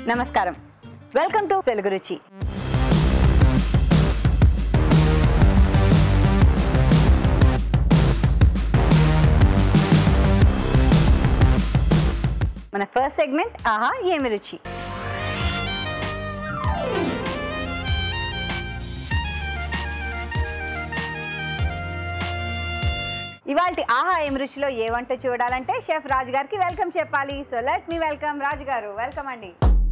నమస్కారం welcome to Telugu రుచి మన ఫస్ట్ సెగ్మెంట్ ఆహా ఏమి రుచి ఇవాళ ఆహా ఏమి రుచిలో ఏ వంట చూడాలంటే షెఫ్ రాజు గారికి వెల్కమ్ చెప్పాలి so let me welcome Raju గారు వెల్కమ్ అండి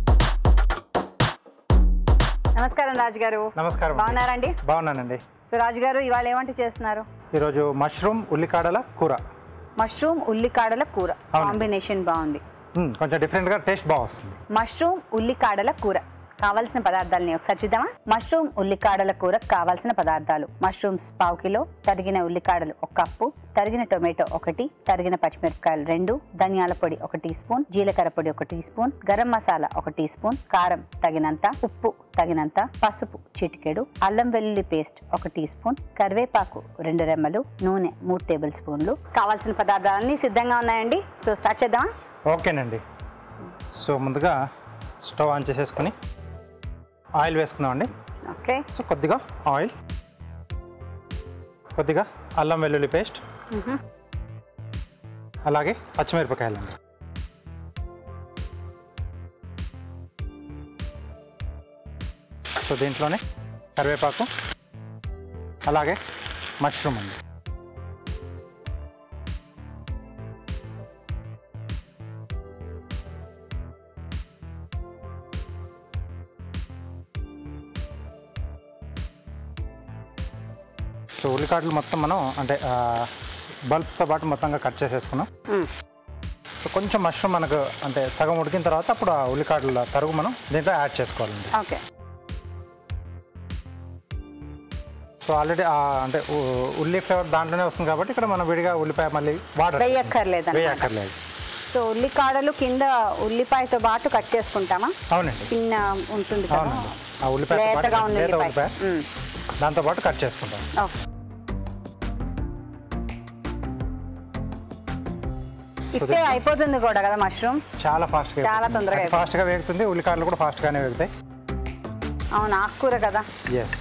నమస్కారం రాజు గారు నమస్కారం అండి. బాగున్నారండి బాగున్నానండి సో రాజు గారు ఇవాళ ఏమంట చేస్తున్నారు ఈరోజు మష్రూమ్ ఉల్లికాడల కూర మష్రూమ్ ఉల్లికాడల కూర అవునండి. కాంబినేషన్ బాగుంది మ్మ్, కొంచెం డిఫరెంట్గా టేస్ట్ బాగా వస్తుంది మష్రూమ్ ఉల్లికాడల కూర కావాల్సిన పదార్థాలని ఒకసారి చూద్దామా మష్రూమ్ ఉల్లికాడల కూర కావాల్సిన పదార్థాలు మష్రూమ్స్ పావు కిలో తరిగిన ఉల్లికాడలు ఒక కప్పు తరిగిన టొమాటో ఒకటి తరిగిన పచ్చిమిరపకాయలు రెండు ధనియాల పొడి ఒక టీ స్పూన్ జీలకర్ర పొడి ఒక టీ స్పూన్ గరం మసాలా ఒక టీ స్పూన్ కారం తగినంత ఉప్పు తగినంత పసుపు చిటికెడు అల్లం వెల్లుల్లి పేస్ట్ ఒక టీ స్పూన్ కరివేపాకు రెండు రెమ్మలు నూనె మూడు టేబుల్ స్పూన్లు కావాల్సిన పదార్థాలన్నీ సిద్ధంగా ఉన్నాయండి సో స్టార్ట్ చేద్దామా ఓకేనండి సో ముందుగా స్టవ్ ఆన్ చేసేసుకొని ఆయిల్ వేసుకున్నామండి ఓకే సో కొద్దిగా ఆయిల్ కొద్దిగా అల్లం వెల్లుల్లి పేస్ట్ మ్హూ. అలాగే పచ్చిమిరపకాయలండి సో దీంట్లోనే కరివేపాకు అలాగే మష్రూమ్ అండి సో ఉల్లికాడలు మొత్తం మనం అంటే బల్బ్తో పాటు మొత్తంగా కట్ చేసేసుకున్నాం మ్. సో కొంచెం మష్రూమ్ మనకు అంటే సగం ఉడికిన తర్వాత అప్పుడు ఆ ఉల్లికాడల తరుగు మనం దీంట్లో యాడ్ చేసుకోవాలండి ఓకే సో ఆల్రెడీ అంటే ఉ- ఉల్లి ఫ్లేవర్ దాంట్లోనే వస్తుంది కాబట్టి ఇక్కడ మనం విడిగా ఉల్లిపాయ మళ్ళీ వాటర్ వేయక్కర్లేదు అన్నమాట. వేయక్కర్లేదు సో ఉల్లికాడలు కింద ఉల్లిపాయతో పాటు కట్ చేసుకుంటామా అవునండి చిన్న ఉంటుంది కదా అవునండి ఆ ఉల్లిపాయ లేతగా ఉంది లేత ఉల్లిపాయ ఉల్లిపాయ మ్. దాంతో పాటు కట్ చేసుకుంటాం ఓకే ఇస్తే అయిపోతుంది కూడా కదా మష్రూమ్ చాలా ఫాస్ట్గా చాలా తొందరగా అయిపోతుంది. ఫాస్ట్గా వేగుతుంది ఉల్లికాడలు కూడా ఫాస్ట్గానే వేగుతాయి అవును ఆకుకూర కదా ఎస్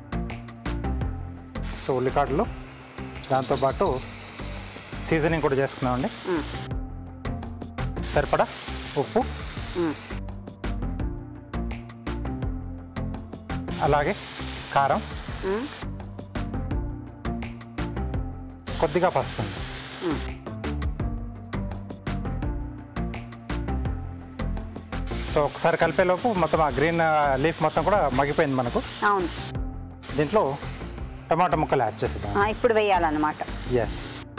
సో ఉల్లికాడలు దాంతోపాటు సీజనింగ్ కూడా చేసుకున్నామండి మ్. సరిపడా ఉప్పు మ్. అలాగే కారం మ్. కొద్దిగా పసుపు అండి మ్. సో ఒకసారి కలిపేలోపు మొత్తం ఆ గ్రీన్ లీఫ్ మొత్తం కూడా మగ్గిపోయింది మనకు అవును దీంట్లో టమాటా ముక్కలు యాడ్ చేసేద్దాం ఆ, ఇప్పుడు వేయాలన్నమాట ఎస్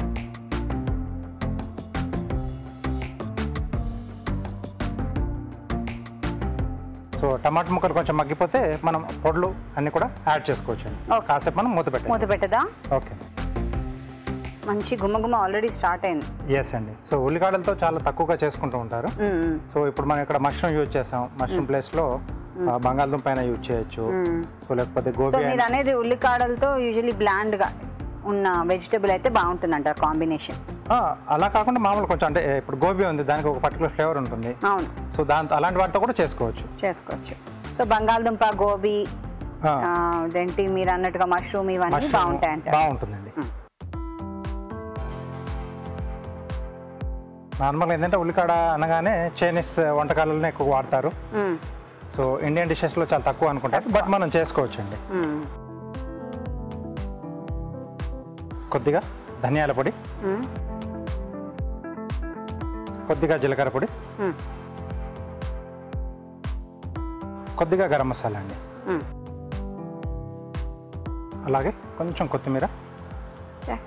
సో టమాటా ముక్కలు కొంచెం మగ్గిపోతే మనం పొడులు అన్ని కూడా యాడ్ చేసుకోవచ్చు Okay. కాసేపు మనం మూత పెట్టాలి మూత పెట్టదా ఓకే మంచి గుమ్మగుమ్మ ఆల్రెడీ స్టార్ట్ అయింది ఎస్ అండి సో ఉల్లిగడ్డలతో చాలా తక్కువగా చేసుకుంటూ ఉంటారు మ్, మ్. సో ఇప్పుడు మనం ఇక్కడ మష్రూమ్ యూజ్ చేసాం మష్రూమ్ ప్లేస్లో బంగాళదుంప అయినా యూజ్ చేయొచ్చు మ్. సో లేకపోతే సో గోబీ మీరు అనేది ఉల్లికాడలతో యూజువలీ బ్లాండ్ గా ఉన్న వెజిటబుల్ అయితే బాగుంటుంది అంటారు కాంబినేషన్ ఆ, అలా కాకుండా మామూలు కొంచెం అంటే ఇప్పుడు గోబీ ఉంది దానికి ఒక పర్టికులర్ ఫ్లేవర్ ఉంటుంది అవును సో దాంతో అలాంటి వాటితో కూడా చేసుకోవచ్చు చేసుకోవచ్చు సో బంగాళదుంప గోబీ ఆ, ఆ, అదేంటి మీరు అన్నట్టుగా మష్రూమ్ ఇవన్నీ mushroom బాగుంటాయి అంటారు బాగుంటుందండి మ్. నార్మల్గా ఏంటంటే ఉల్లికాడ అనగానే చైనీస్ వంటకాలలోనే ఎక్కువ వాడతారు మ్, సో ఇండియన్ డిషెస్లో చాలా తక్కువ అనుకుంటారు బట్ మనం చేసుకోవచ్చు అండి మ్, కొద్దిగా ధనియాల పొడి మ్, కొద్దిగా జీలకర్ర పొడి మ్, కొద్దిగా గరం మసాలా అండి మ్. అలాగే కొంచెం కొత్తిమీర ఓకే.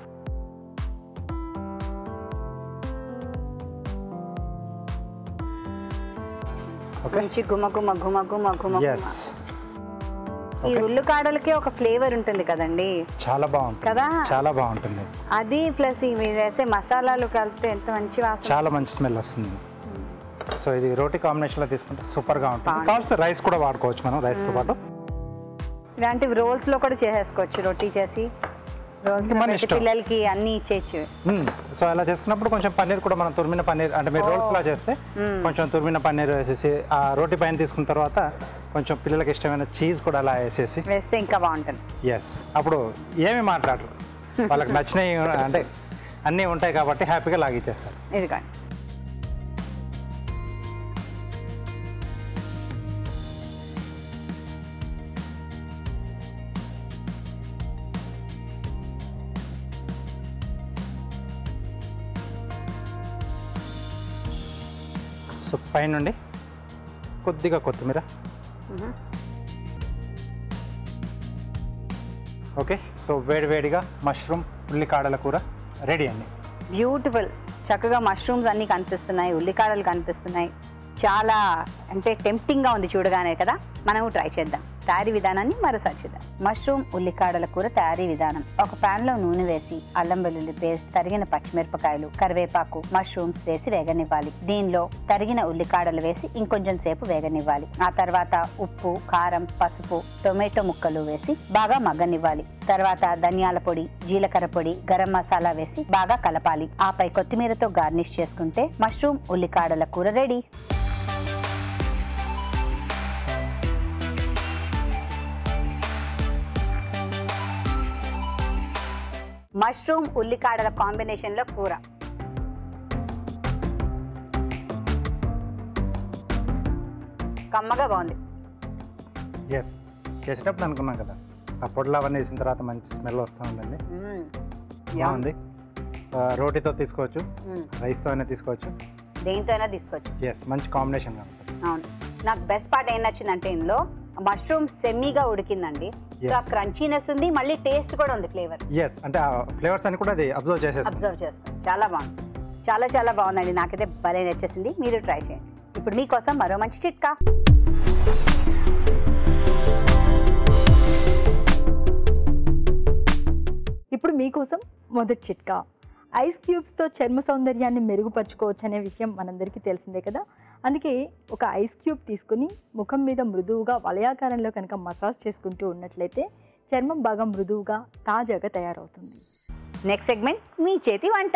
ఓకే మంచి గుమ గుమ గుమ గుమ గుమ గుమ. ఎస్ ఈ ఉల్లికాడలకి ఒక ఫ్లేవర్ ఉంటుంది కదండి చాలా బాగుంటుంది కదా చాలా బాగుంటుంది అది ప్లస్ ఈ మీరు వేసే మసాలాలు కలిపితే ఎంత మంచి వాసన చాలా మంచి స్మెల్ వస్తుంది సో ఇది రోటీ కాంబినేషన్లో తీసుకుంటే సూపర్గా ఉంటుంది బాగుంటుంది. కావాల్సి రైస్ కూడా వాడుకోవచ్చు మనం రైస్తో పాటు ఇలాంటివి రోల్స్ లో కూడా చేసేసుకోవచ్చు రొట్టి చేసి రోల్స్ మన ఇష్టం. పిల్లలకి అన్ని ఇచ్చేయచ్చు సో అలా చేసుకున్నప్పుడు కొంచెం పన్నీర్ కూడా మనం తురిమిన పన్నీర్ అంటే మీరు రోల్స్ లా చేస్తే కొంచెం తురిమిన పన్నీర్ వేసేసి ఆ రోటి పైన తీసుకున్న తర్వాత కొంచెం పిల్లలకి ఇష్టమైన చీజ్ కూడా అలా వేసేసి వేస్తే ఇంకా బాగుంటుంది ఎస్ అప్పుడు ఏమి మాట్లాడరు వాళ్ళకి నచ్చినవి అంటే అన్నీ ఉంటాయి కాబట్టి హ్యాపీగా లాగిచ్చేస్తారు ఇదిగోండి సో పైనుండి కొద్దిగా కొత్తిమీర మ్మ్. ఓకే సో వేడివేడిగా మష్రూమ్ ఉల్లికాడల కూర రెడీ అండి బ్యూటిఫుల్ చక్కగా మష్రూమ్స్ అన్నీ కనిపిస్తున్నాయి ఉల్లికాడలు కనిపిస్తున్నాయి చాలా అంటే టెంప్టింగ్గా ఉంది చూడగానే కదా మనము ట్రై చేద్దాం తయారీ విధానాన్ని మరోసారి చూద్దాం మష్రూమ్ ఉల్లికాడల కూర తయారీ విధానం ఒక pan లో నూనె వేసి అల్లం వెల్లుల్లి పేస్ట్ తరిగిన పచ్చిమిరపకాయలు కరివేపాకు మష్రూమ్స్ వేసి వేగనివ్వాలి దీనిలో తరిగిన ఉల్లికాడలు వేసి ఇంకొంచెం సేపు వేగనివ్వాలి ఆ తర్వాత ఉప్పు కారం పసుపు టొమాటో ముక్కలు వేసి బాగా మగ్గనివ్వాలి తర్వాత ధనియాల పొడి జీలకర్ర పొడి గరం మసాలా వేసి బాగా కలపాలి ఆపై కొత్తిమీరతో గార్నిష్ చేసుకుంటే మష్రూమ్ ఉల్లికాడల కూర రెడీ మష్రూమ్ ఉల్లికాడల కాంబినేషన్ లో కూర కమ్మగా బాగుంది ఎస్ చేసేటప్పుడు అనుకున్నాం కదా ఆ పొడులు అవన్నీ వేసిన తర్వాత మంచి స్మెల్ వస్తూ ఉందండి మ్మ్. బాగుంది ఆ, రోటీతో తీసుకోవచ్చు మ్మ్. రైస్తో అయినా తీసుకోవచ్చు దేంతో అయినా తీసుకోవచ్చు ఎస్ మంచి కాంబినేషన్ ఉంటుంది అవును నాకు బెస్ట్ పార్ట్ ఏం నచ్చిందంటే ఇందులో మష్రూమ్ సెమీగా ఉడికిందండి సో ఆ Yes. క్రంచీనెస్ ఉంది మళ్ళీ టేస్ట్ కూడా ఉంది ఫ్లేవర్ ఎస్ అంటే ఆ ఫ్లేవర్స్ అని కూడా అది అబ్జర్వ్ చేసేస్తుంది అబ్జర్వ్ చేస్తాం చాలా బాగుంది చాలా చాలా బాగుందండి నాకైతే భలే నచ్చేసింది మీరు ట్రై చేయండి ఇప్పుడు మీకోసం మరో మంచి చిట్కా ఇప్పుడు మీకోసం మొదటి చిట్కా ఐస్ క్యూబ్స్తో చర్మ సౌందర్యాన్ని మెరుగుపరచుకోవచ్చు అనే విషయం మనందరికీ తెలిసిందే కదా అందుకే ఒక ఐస్ క్యూబ్ తీసుకుని ముఖం మీద మృదువుగా వలయాకారంలో కనుక మసాజ్ చేసుకుంటూ ఉన్నట్లయితే చర్మం బాగా మృదువుగా తాజాగా తయారవుతుంది నెక్స్ట్ సెగ్మెంట్ మీ చేతి వంట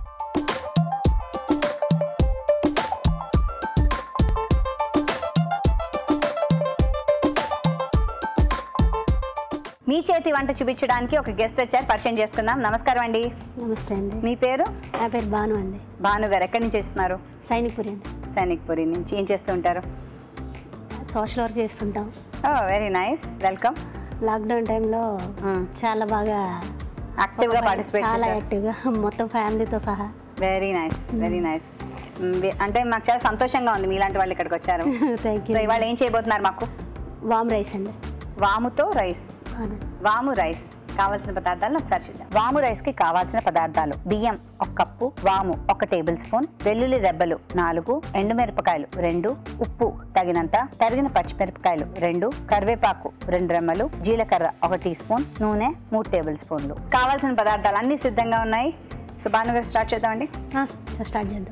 మీ చేతి వంట చూపించడానికి ఒక గెస్ట్ వచ్చారు పరిచయం చేసుకుందాం నమస్కారం అండి నమస్తే అండి మీ పేరు నా పేరు భాను అండి భాను గారు ఎక్కడి నుంచి వస్తున్నారు సైనిక్పురి అండి సైనిక్పురి నుంచి ఏం చేస్తూ ఉంటారు సోషల్ వర్క్ చేస్తుంటాం oh very nice welcome lockdown టైంలో చాలా బాగా యాక్టివ్గా పార్టిసిపేట్ చాలా చేశారు యాక్టివ్గా మొత్తం ఫ్యామిలీతో సహా వెరీ నైస్ వెరీ నైస్ అంటే మాకు చాలా సంతోషంగా ఉంది మీలాంటి వాళ్ళు ఇక్కడికి వచ్చారు థ్యాంక్ సో యూ ఇవాళ ఏం చేయబోతున్నారు మాకు వామ్ రైస్ అండి వాముతో రైస్ అవును. వాము రైస్ కావాల్సిన పదార్థాలను ఒకసారి చూద్దాం వాము రైస్ కి కావాల్సిన పదార్థాలు బియ్యం ఒక కప్పు వాము ఒక టేబుల్ స్పూన్ వెల్లుల్లి రెబ్బలు నాలుగు ఎండుమిరపకాయలు రెండు ఉప్పు తగినంత తరిగిన పచ్చిమిరపకాయలు రెండు కరివేపాకు రెండు రెమ్మలు జీలకర్ర ఒక టీ స్పూన్ నూనె మూడు టేబుల్ స్పూన్లు కావాల్సిన పదార్థాలు అన్ని సిద్ధంగా ఉన్నాయి సో భానుగారు స్టార్ట్ చేద్దామండి ఆ, స్టార్ట్ చేద్దాం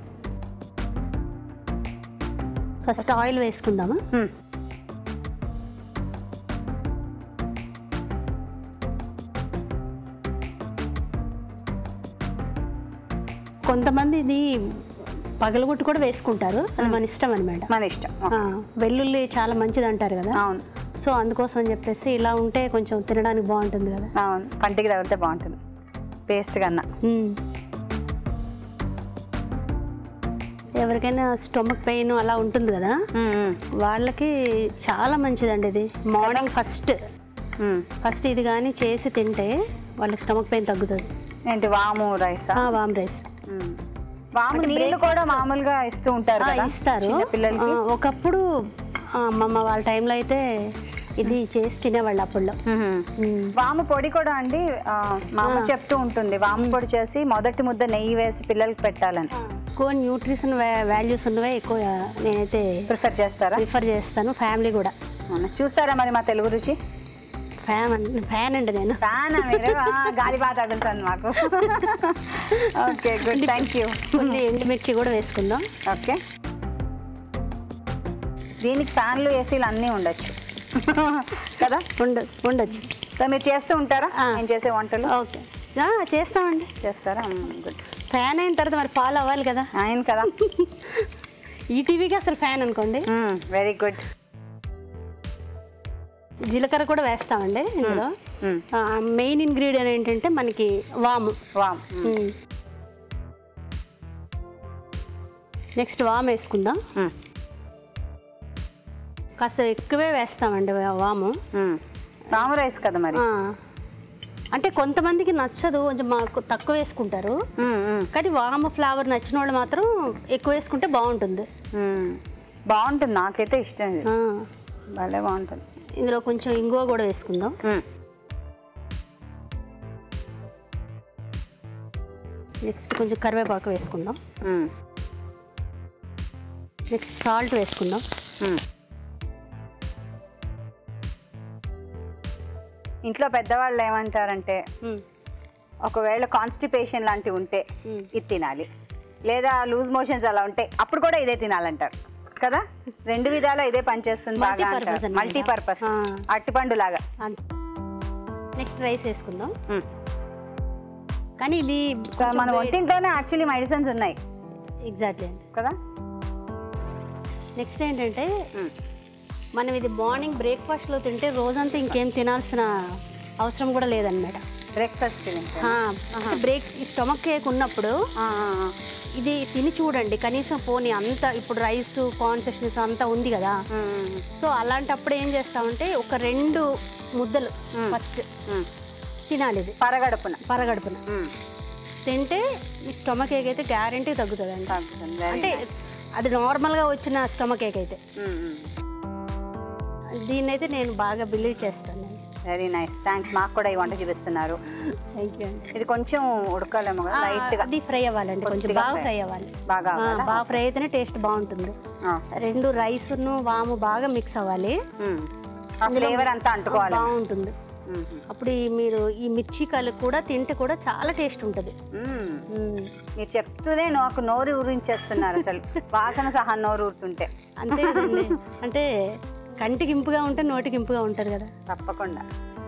ఫస్ట్ ఆయిల్ వేసుకుందామా హ్మ్. కొంతమంది ఇది పగలగొట్టు కూడా వేసుకుంటారు అది మన ఇష్టం అనమాట మన ఇష్టం వెల్లుల్లి చాలా మంచిది అంటారు కదా అవును సో అందుకోసం అని చెప్పేసి ఇలా ఉంటే కొంచెం తినడానికి బాగుంటుంది కదా అవును పంటికి తగిలితే బాగుంటుంది పేస్ట్ కన్నా మ్మ్. ఎవరికైనా స్టొమక్ పెయిన్ అలా ఉంటుంది కదా మ్మ్, మ్మ్. వాళ్ళకి చాలా మంచిదండి ఇది మార్నింగ్ ఫస్ట్ మ్మ్. ఫస్ట్ ఇది కానీ చేసి తింటే వాళ్ళకి స్టమక్ పెయిన్ తగ్గుతుంది ఏంటి వాము రైసా ఆ, వామ్ రైస్ మ్మ్. వాము అంటే నీళ్ళు breakfast- కూడా మామూలుగా ఇస్తూ ఉంటారు ఆ, కదా ఇస్తారు చిన్న పిల్లలకి ఆ, ఒకప్పుడు ఆ, అమ్మమ్మ వాళ్ళ టైంలో అయితే ఇది చేసి తినేవాళ్ళు అప్పుడులో మ్మ్. మ్మ్. వాము పొడి కూడా అండి ఆ, మా అమ్మ ఆ. చెప్తూ ఉంటుంది వాము పొడి చేసి మొదటి ముద్ద నెయ్యి వేసి పిల్లలకి పెట్టాలని ఎక్కువ న్యూట్రిషన్ వాల్యూస్ ఉన్నవే ఎక్కువ నేనైతే ప్రిఫర్ చేస్తారా ప్రిఫర్ చేస్తాను ఫ్యామిలీ కూడా అవునా? చూస్తారా మరి మా తెలుగు రుచి ఫ్యాన్ అండి ఫ్యాన్ అండి నేను ఫ్యాన్ మీరు ఆ, గాలి బాగా తగులుతుంది మాకు ఓకే గుడ్ థ్యాంక్ యూ కొన్ని ఎండుమిర్చి కూడా వేసుకుందాం ఓకే దీనికి ఫ్యాన్లు ఏసీలు అన్నీ ఉండొచ్చు కదా ఉండ ఉండొచ్చు సో మీరు చేస్తూ ఉంటారా ఆ. నేను చేసే వంటలు ఓకే ఆ, చేస్తామండి చేస్తారా గుడ్ ఫ్యాన్ అయిన తర్వాత మరి ఫాలో అవ్వాలి కదా ఆయన కదా ఈ టీవీకి అసలు ఫ్యాన్ అనుకోండి వెరీ గుడ్ జీలకర్ర కూడా వేస్తామండి ఇందులో మెయిన్ ఇంగ్రీడియంట్ ఏంటంటే మనకి వాము వామ్ నెక్స్ట్ వాము వేసుకుందాం కాస్త ఎక్కువే వేస్తామండి వా- వాము వాము రైస్ కదా మరి ఆ, అంటే కొంతమందికి నచ్చదు కొంచెం మాకు తక్కువ వేసుకుంటారు మ్మ్, మ్మ్, కానీ వాము ఫ్లేవర్ నచ్చిన వాళ్ళు మాత్రం ఎక్కువ వేసుకుంటే బాగుంటుంది మ్మ్. బాగుంటుంది నాకైతే ఇష్టం ఇది ఆ, భలే బాగుంటుంది ఇందులో కొంచెం ఇంగువ కూడా వేసుకుందాం మ్మ్. నెక్స్ట్ కొంచెం కరివేపాకు వేసుకుందాం మ్మ్, నెక్స్ట్ సాల్ట్ వేసుకుందాం మ్మ్. ఇంట్లో పెద్దవాళ్ళు ఏమంటారంటే ఉమ్, ఒకవేళ కాన్స్టిపేషన్ లాంటివి ఉంటే ఉమ్. ఇది తినాలి లేదా లూజ్ మోషన్స్ అలా ఉంటే అప్పుడు కూడా ఇదే తినాలంటారు కదా రెండు విధాలు ఇదే పనిచేస్తుంది బాగా Multi-purpose అంటారు అన్నమాట. మల్టీ పర్పస్ ఆ. అట్టిపండు లాగా అంతే నెక్స్ట్ రైస్ వేసుకుందాం మ్మ్. కానీ ఇది మన ఒంటింట్లోనే యాక్చువల్లీ మెడిసిన్స్ ఉన్నాయి ఎగ్జాక్ట్లీ అండి కదా నెక్స్ట్ ఏంటంటే మ్మ్. మనం ఇది మార్నింగ్ బ్రేక్ఫాస్ట్లో తింటే రోజంతా ఇంకేం తినాల్సిన అవసరం కూడా లేదన్నమాట బ్రేక్ఫాస్ట్ బ్రేక్ స్టమక్ కేక్ ఉన్నప్పుడు ఇది తిని చూడండి కనీసం పోనీ అంత ఇప్పుడు రైస్ కాన్సెషన్స్ అంతా ఉంది కదా సో అలాంటప్పుడు ఏం చేస్తామంటే ఒక రెండు ముద్దలు మ్మ్. ఫస్ట్ తినాలి ఇది పరగడుపున పరగడుపున మ్మ్. తింటే మీ స్టమక్ ఏక్ అయితే గ్యారంటీ తగ్గుతుందండి తగ్గుతుంది. Very అంటే nice. అది నార్మల్గా వచ్చిన స్టమక్ ఏక్ అయితే మ్మ్, మ్మ్. దీన్ని అయితే నేను బాగా బిలీవ్ చేస్తాను వెరీ నైస్ థ్యాంక్స్ మాకు కూడా ఈ వంట చూపిస్తున్నారు థ్యాంక్ యూ అండి ఇది కొంచెం ఉడకాలేమో కదా ఆ, లైట్ గా అది ఫ్రై అవ్వాలండి కొంచెం కొద్దిగా బాగా fry. ఫ్రై అవ్వాలి బాగా ఆ, అవ్వాలా? బాగా ఫ్రై అయితేనే టేస్ట్ బాగుంటుంది ఆ. రెండు రైస్ను వాము బాగా మిక్స్ అవ్వాలి మ్మ్. ఆ ఫ్లేవర్ అంతా అంటుకోవాలి బాగుంటుంది మ్మ్. అప్పుడు ఈ మీరు ఈ మిర్చి కలు కూడా తింటే కూడా చాలా టేస్ట్ ఉంటుంది మ్మ్. మ్మ్. మీరు చెప్తూనే నాకు నోరు ఊరించేస్తున్నారు అసలు వాసన సహా నోరు ఊరుతుంటే అంతే కదండి అంటే కంటికి ఇంపుగా ఉంటే నోటికి ఇంపుగా ఉంటుంది కదా తప్పకుండా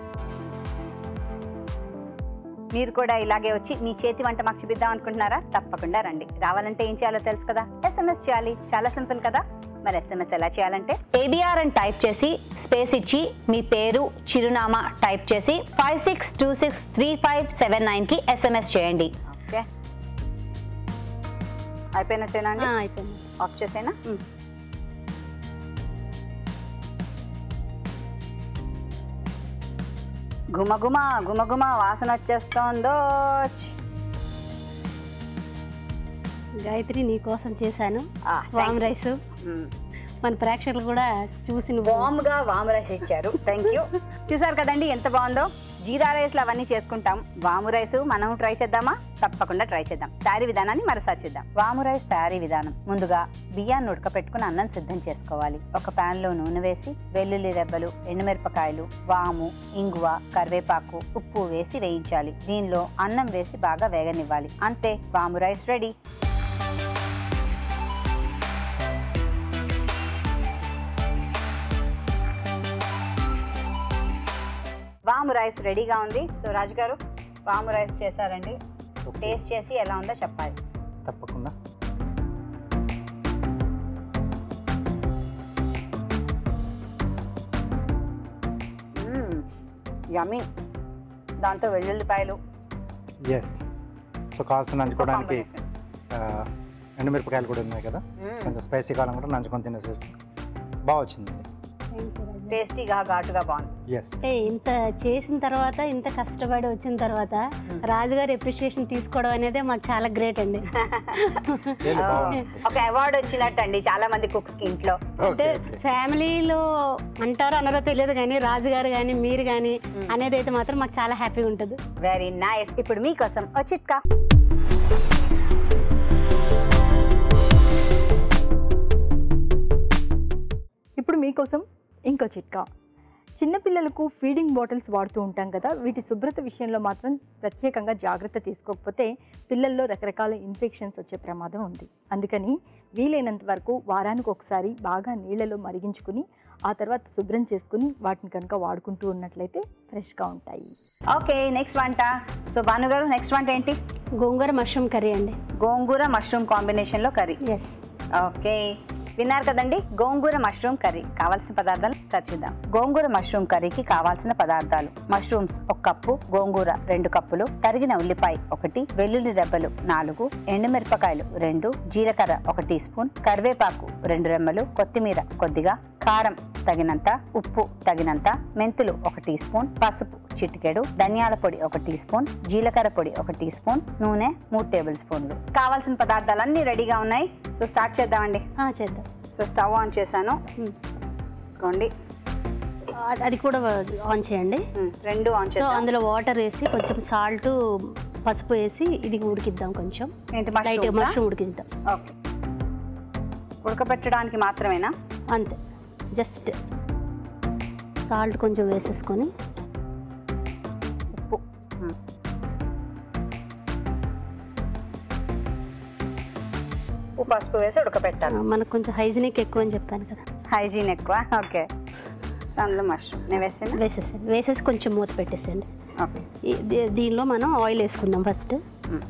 మీరు కూడా ఇలాగే వచ్చి మీ చేతి వంట మాకు చూపిద్దాం అనుకుంటున్నారా తప్పకుండా రండి రావాలంటే ఏం చేయాలో తెలుసు కదా ఎస్ఎంఎస్ చేయాలి చాలా సింపుల్ కదా మరి ఎస్ఎంఎస్ ఎలా చేయాలంటే ఏబిఆర్ అని టైప్ చేసి స్పేస్ ఇచ్చి మీ పేరు చిరునామా టైప్ చేసి five six two six three five seven నైన్కి ఎస్ఎంఎస్ చేయండి ఓకే అయిపోయినట్టేనా అండి ఆ, అయిపోయింది ఆఫ్ చేసేనా మ్మ్. గుమగుమ గుమగుమ వాసన వచ్చేస్తోందో గాయత్రి నీ కోసం చేశాను ఆ, వామ్ రైస్ మ్మ్. మన ప్రేక్షకులు కూడా చూసి నువ్వు వామ్ గా వాము రైస్ ఇచ్చారు థ్యాంక్ యూ చూసారు కదండి ఎంత బాగుందో జీరా రైస్లు అవన్నీ చేసుకుంటాం వాము రైస్ మనం ట్రై చేద్దామా తప్పకుండా ట్రై చేద్దాం తయారీ విధానాన్ని మరోసారి చేద్దాం వాము రైస్ తయారీ విధానం ముందుగా బియ్యాన్ని ఉడకపెట్టుకుని అన్నం సిద్ధం చేసుకోవాలి ఒక పాన్ లో నూనె వేసి వెల్లుల్లి రెబ్బలు ఎండుమిరపకాయలు వాము ఇంగువ కరివేపాకు ఉప్పు వేసి వేయించాలి దీనిలో అన్నం వేసి బాగా వేగనివ్వాలి అంతే వాము రైస్ రెడీ వాము రైస్ రెడీగా ఉంది సో రాజు గారు వాము రైస్ చేశారండి టేస్ట్ చేసి ఎలా ఉందో చెప్పాలి తప్పకుండా యమీ దాంతో వెల్లుల్లిపాయలు ఎస్ సో కావాల్సిన నంచుకోవడానికి ఆ, ఎండుమిరపకాయలు కూడా ఉన్నాయి కదా మ్మ్. కొంచెం స్పైసీ కాలం కూడా నంచుకొని తినేసేసి బాగా వచ్చింది టేస్టీగా ఘాటుగా బాగుంది ఎస్ అంటే ఇంత చేసిన తర్వాత ఇంత కష్టపడి వచ్చిన తర్వాత రాజుగారి ఎప్రిషియేషన్ తీసుకోవడం అనేది మాకు చాలా గ్రేట్ అండి బాగుంది ఒక అవార్డు వచ్చినట్టు అండి చాలా మంది కుక్స్ కి ఇంట్లో అంటే ఫ్యామిలీలో అంటారో అన్నారో తెలియదు కానీ రాజుగారు కానీ మీరు కానీ అనేది అయితే మాత్రం మాకు చాలా హ్యాపీగా ఉంటుంది వెరీ నైస్ ఇప్పుడు మీకోసం ఓ చిట్కా ఇప్పుడు మీకోసం ఇంకో చిట్కా చిన్నపిల్లలకు ఫీడింగ్ బాటిల్స్ వాడుతూ ఉంటాం కదా వీటి శుభ్రత విషయంలో మాత్రం ప్రత్యేకంగా జాగ్రత్త తీసుకోకపోతే పిల్లల్లో రకరకాల ఇన్ఫెక్షన్స్ వచ్చే ప్రమాదం ఉంది అందుకని వీలైనంత వరకు వారానికి ఒకసారి బాగా నీళ్ళలో మరిగించుకుని ఆ తర్వాత శుభ్రం చేసుకుని వాటిని కనుక వాడుకుంటూ ఉన్నట్లయితే ఫ్రెష్గా ఉంటాయి ఓకే నెక్స్ట్ వంట సో భానుగారు నెక్స్ట్ వంట ఏంటి గోంగూర మష్రూమ్ కర్రీ అండి గోంగూర మష్రూమ్ కాంబినేషన్లో కర్రీ ఎస్ ఓకే విన్నారు కదండి గోంగూర మష్రూమ్ కర్రీ కావాల్సిన పదార్థాలు చర్చిద్దాం గోంగూర మష్రూమ్ కర్రీకి కావాల్సిన పదార్థాలు మష్రూమ్స్ ఒక కప్పు గోంగూర రెండు కప్పులు తరిగిన ఉల్లిపాయ ఒకటి వెల్లుల్లి రెబ్బలు నాలుగు ఎండుమిరపకాయలు రెండు జీలకర్ర ఒక టీ స్పూన్ కరివేపాకు రెండు రెమ్మలు కొత్తిమీర కొద్దిగా కారం తగినంత ఉప్పు తగినంత మెంతులు ఒక టీ స్పూన్ పసుపు చిటికెడు ధనియాల పొడి ఒక టీ స్పూన్ జీలకర్ర పొడి ఒక టీ స్పూన్ నూనె మూడు టేబుల్ స్పూన్లు కావాల్సిన పదార్థాలు అన్ని రెడీగా ఉన్నాయి సో స్టార్ట్ చేద్దామండి ఆ, చేద్దాం సో స్టవ్ ఆన్ చేశాను ఉమ్. కొండి అది- అది కూడా ఆన్ చేయండి ఉమ్, రెండు ఆన్ సో చేద్దాం అందులో వాటర్ వేసి కొంచెం సాల్ట్ పసుపు వేసి ఇది ఉడికిద్దాం కొంచెం ఏంటి లైట్ మష్రూమ్సా? మష్రూమ్ ఉడికిద్దాం ఓకే ఉడకబెట్టడానికి మాత్రమేనా అంతే జస్ట్ సాల్ట్ కొంచెం వేసేసుకొని ఉప్పు ఉమ్. ఉప్పు పసుపు వేసి ఆ, ఉడకబెట్టాలి మనకు కొంచెం హైజీనిక్ ఎక్కువ అని చెప్పాను కదా హైజీన్ ఎక్కువ ఓకే సో అందులో మష్రూమ్ నేను వేసాను వేసేసేయండి వేసేసి కొంచెం మూత పెట్టేసేయండి ఓకే ఈ- దీ- దీనిలో మనం ఆయిల్ వేసుకుందాం ఫస్ట్ ఉమ్.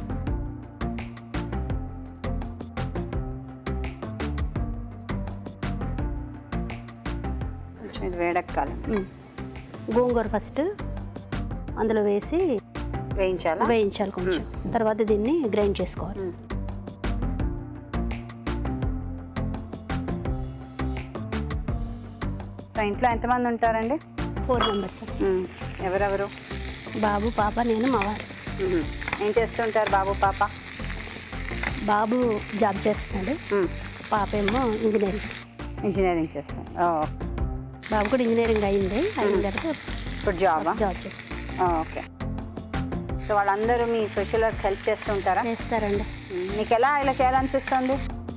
కొంచెం ఇది వేడెక్కాలి ఉమ్. గోంగూర ఫస్ట్ అందులో వేసి వేయించాలా వేయించాలి కొంచెం తర్వాత దీన్ని గ్రైండ్ చేసుకోవాలి ఉమ్. సో ఇంట్లో ఎంతమంది ఉంటారండి ఫోర్ మెంబర్స్ ఉమ్. ఎవరెవరు బాబు పాప నేను మా వారు ఉమ్. ఏం చేస్తుంటారు బాబు పాప బాబు జాబ్ చేస్తున్నాడు ఉమ్. పాప ఏమో ఇంజనీరింగ్ ఇంజనీరింగ్ చేస్తాను ఓ, బాబు కూడా ఇంజనీరింగ్ అయింది అయిన మ్మ్. తర్వాత ఇప్పుడు జాబా జాబ్ చేస్తాడు ఓ, ఓకే సో వాళ్ళందరూ మీ సోషల్ వర్క్ హెల్ప్ చేస్తుంటారా చేస్తారండి ఉమ్. మీకు ఎలా ఇలా చేయాలనిపిస్తుంది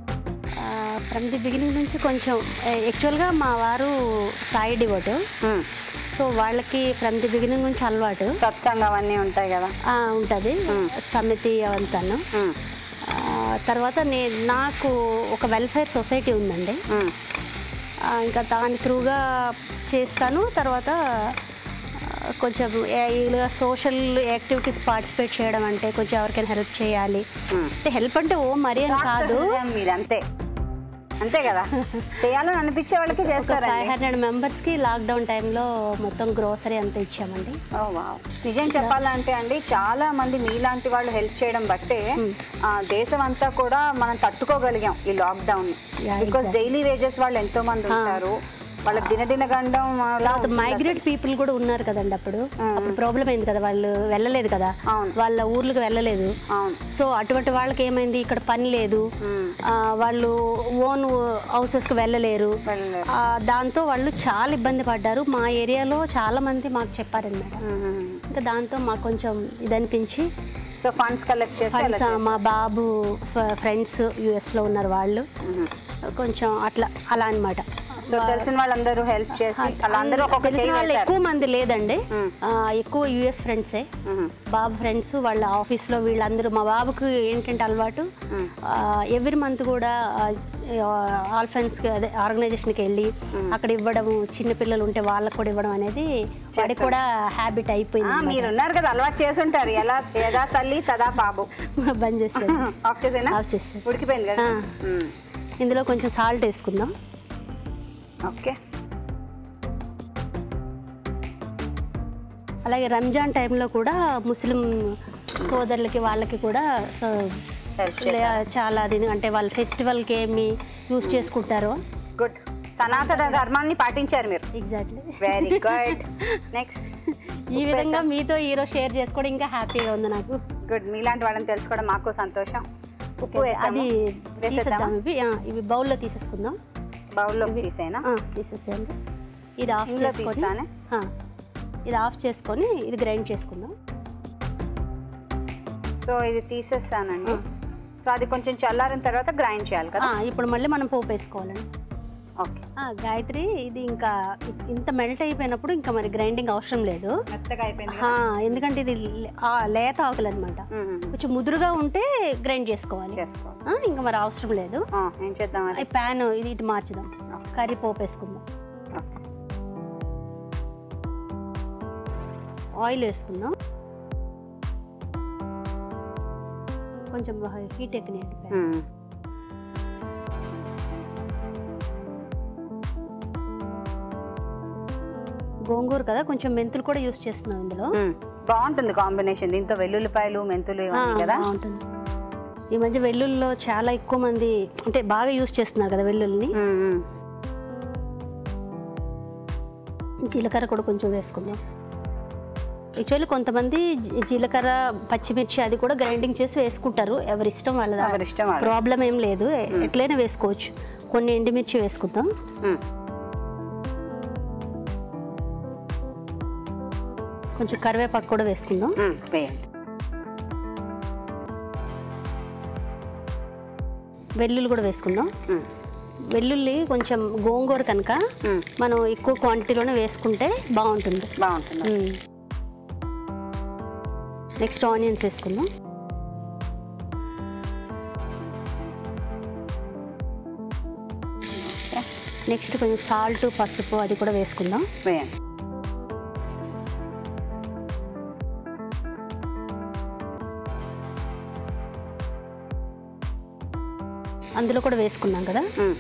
ఫ్రమ్ ది బిగినింగ్ నుంచి కొంచెం యాక్చువల్గా మా వారు సాయి డివోట్ ఉమ్. సో వాళ్ళకి ఫ్రమ్ ది బిగినింగ్ నుంచి అలవాటు సత్సంగం అవన్నీ ఉంటాయి కదా ఉంటుంది మ్మ్. సమితి అవంతాను ఉమ్. ఆ, తర్వాత నే నాకు ఒక వెల్ఫేర్ సొసైటీ ఉందండి ఉమ్. ఆ, ఇంకా దాని త్రూగా చేస్తాను తర్వాత ఆ, కొంచెం సోషల్ యాక్టివిటీస్ పార్టిసిపేట్ చేయడం అంటే కొంచెం ఎవరికైనా హెల్ప్ చేయాలి ఉమ్. అంటే హెల్ప్ అంటే ఓ మరీ అని కాదు హృదయం మీది అంతే అంతే కదా చేయాలని అనిపించే వాళ్ళకి ఒక ఫైవ్ చేస్తారండి హండ్రెడ్ మెంబర్స్కి లాక్డౌన్ టైంలో మొత్తం గ్రోసరీ అంతా ఇచ్చామండి ఓ వావ్. నిజం చెప్పాలంటే అండి చాలా మంది మీలాంటి వాళ్ళు హెల్ప్ చేయడం బట్టే Hmm. ఆ, దేశం అంతా కూడా మనం తట్టుకోగలిగాం ఈ lockdown Yeah, because exactly. Daily wages వాళ్ళు ఎంతో మంది Ah. ఉంటారు వాళ్ళకి దినదిన గండం అలా తర్వాత ఉంటుంది మైగ్రేట్ పీపుల్ కూడా ఉన్నారు కదండి అప్పుడు మ్మ్. అప్పుడు ప్రాబ్లం అయింది కదా వాళ్ళు వెళ్ళలేదు కదా అవును వాళ్ళ ఊర్లకు వెళ్ళలేదు అసలు. అవును సో అటువంటి వాళ్ళకి ఏమైంది ఇక్కడ పని లేదు Hmm. ఆ, వాళ్ళు ఓన్ హౌసెస్కి వెళ్ళలేరు వెళ్ళలేరు. ఆ, దాంతో వాళ్ళు చాలా ఇబ్బంది పడ్డారు మా ఏరియాలో చాలా మంది మాకు చెప్పారనమాట Hmm. ఇంకా దాంతో మాకు కొంచెం ఇది అనిపించి సో ఫండ్స్ కలెక్ట్ చేసి అలా friends, ఆ, మా బాబు ఫ్రెండ్స్ యుఎస్లో ఉన్నారు వాళ్ళు Mhm. కొంచెం అట్లా అలా అన్నమాట సో తెలిసిన వాళ్ళందరూ హెల్ప్ చేసి వాళ్ళందరూ ఒక్కొక్క తెలిసిన చేయి వాళ్ళు వేశారు ఎక్కువ మంది లేదండి Hmm. ఆ, ఎక్కువ యుఎస్ ఫ్రెండ్సే Mhm. బాబు ఫ్రెండ్స్ వాళ్ళ ఆఫీస్లో వీళ్ళందరూ మా బాబుకి ఏంటంటే అలవాటు Hmm. ఎవ్రీ మంత్ కూడా ఆల్ ఫ్రెండ్స్కి అదే ఆర్గనైజేషన్కి వెళ్ళి Hmm. అక్కడ ఇవ్వడం చిన్న పిల్లలు ఉంటే వాళ్ళకి కూడా ఇవ్వడం అనేది వాడికి కూడా హ్యాబిట్ అయిపోయింది ఆ, మీరు ఉన్నారు కదా అలవాటు చేసి ఉంటారు ఎలా యదా తల్లి తదా బాబు అన్నమాట. బంద్ చేసేది ఆఫ్ చేసేనా ఆఫ్ చేసేది ఉడికిపోయింది కదా ఆ. మ్మ్. ఇందులో కొంచెం సాల్ట్ వేసుకుందాం ఓకే అలాగే రంజాన్ టైంలో కూడా ముస్లిం సోదరులకి వాళ్ళకి కూడా సో, హెల్ప్ లే- చాలా అది అంటే వాళ్ళ ఫెస్టివల్కి ఏమి యూస్ చేసుకుంటారో గుడ్ సనాతన ధర్మాన్ని పాటించారు మీరు ఎగ్జాక్ట్లీ వెరీ గుడ్ నెక్స్ట్ ఈ విధంగా మీతో ఈరోజు షేర్ చేసుకోవడం ఇంకా హ్యాపీగా ఉంది నాకు గుడ్ మీలాంటి వాళ్ళని తెలుసుకోవడం మాకు సంతోషం ఉప్పు వేసాము అది వేసేద్దామా తీసేద్దాం ఇవి ఆ, ఇవి బౌల్లో తీసేసుకుందాం బౌల్లో తీసేనా ఆ, తీసేసేయండి ఇది ఆఫ్ ఇందులో చేసుకొని తీస్తానే ఆ, ఇది ఆఫ్ చేసుకొని ఇది గ్రైండ్ చేసుకుందాం సో ఇది తీసేస్తానండి సో అది కొంచెం చల్లారిన తర్వాత గ్రైండ్ చేయాలి కదా ఆ, ఇప్పుడు మళ్ళీ మనం పోపు వేసుకోవాలండి ఓకే ఆ, గాయత్రి ఇది ఇంకా ఇంత మెల్ట్ అయిపోయినప్పుడు ఇంకా మరి గ్రైండింగ్ అవసరం లేదు మెత్తగా అయిపోయింది ఆ, ఎందుకంటే ఇది లే- ఆ, లేత ఆకులు అనమాట కొంచెం ముదురుగా ఉంటే గ్రైండ్ చేసుకోవాలి చేసుకోవాలి ఆ, ఇంకా మరి అవసరం లేదు ఆ, ఏం చేద్దాం అది ఈ ప్యాన్ ఇది ఇటు మార్చుదాం కర్రీ పోపు వేసుకుందాం ఆయిల్ వేసుకుందాం కొంచెం హీట్ ఎక్కినాయండి pan. మ్మ్. గోంగూర కదా కొంచెం మెంతులు కూడా యూస్ చేస్తున్నాం ఇందులో మ్మ్. బాగుంటుంది కాంబినేషన్ దీంతో వెల్లుల్లిపాయలు మెంతులు ఆ, ఇవన్నీ కదా బాగుంటుంది ఈ మధ్య వెల్లుల్లిలో చాలా ఎక్కువ మంది అంటే బాగా యూస్ చేస్తున్నారు కదా వెల్లుల్లిని మ్మ్, మ్మ్. జీలకర్ర కూడా కొంచెం వేసుకుందాం యాక్చువల్లీ కొంతమంది జీ- జీలకర్ర పచ్చిమిర్చి అది కూడా గ్రైండింగ్ చేసి వేసుకుంటారు ఎవరి ఇష్టం వాళ్ళది ఎవరి ఇష్టం వాళ్ళు ప్రాబ్లం ఏం లేదు ఎ- ఎట్లయినా వేసుకోవచ్చు కొన్ని ఎండుమిర్చి వేసుకుందాం మ్మ్. కొంచెం కరివేపాకు కూడా వేసుకుందాం మ్మ్. వేయండి వెల్లుల్లి కూడా వేసుకుందాం మ్మ్. వెల్లుల్లి కొంచెం గోంగూర కనుక మ్మ్. మనం ఎక్కువ క్వాంటిటీలోనే వేసుకుంటే బాగుంటుంది బాగుంటుంది నెక్స్ట్ ఆనియన్స్ వేసుకుందాం నెక్స్ట్ కొంచెం సాల్ట్ పసుపు అది కూడా వేసుకుందాం వేయండి అందులో కూడా వేసుకున్నాం కదా మ్మ్.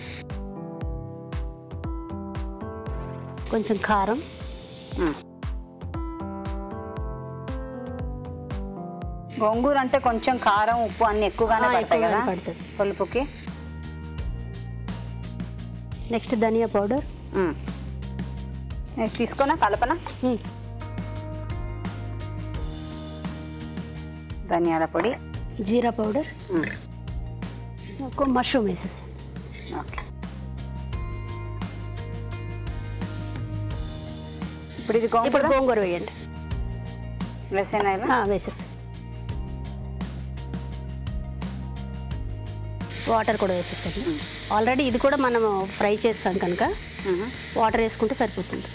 కొంచెం కారం మ్మ్. గోంగూర అంటే కొంచెం కారం ఉప్పు అన్ని ఎక్కువగానే ఆ, పడతాయి కదా ఎక్కువగానే పడుతుంది పులుపుకి నెక్స్ట్ ధనియా పౌడర్ మ్మ్. నెక్స్ట్ తీసుకోనా కలపనా ధనియాల పొడి జీరా పౌడర్ మ్మ్. ఒక మష్రూమ్ వేసేసి ఓకే ఇప్పుడు ఇది ఇప్పుడు గోంగూర గోంగూర వేయండి వేసేనా ఇలా? ఆ, వేసేసి వాటర్ కూడా వేసేసండి ఆల్రెడీ ఇది కూడా మనము ఫ్రై చేస్తాం కనుక మ్మ్. వాటర్ వేసుకుంటే సరిపోతుంది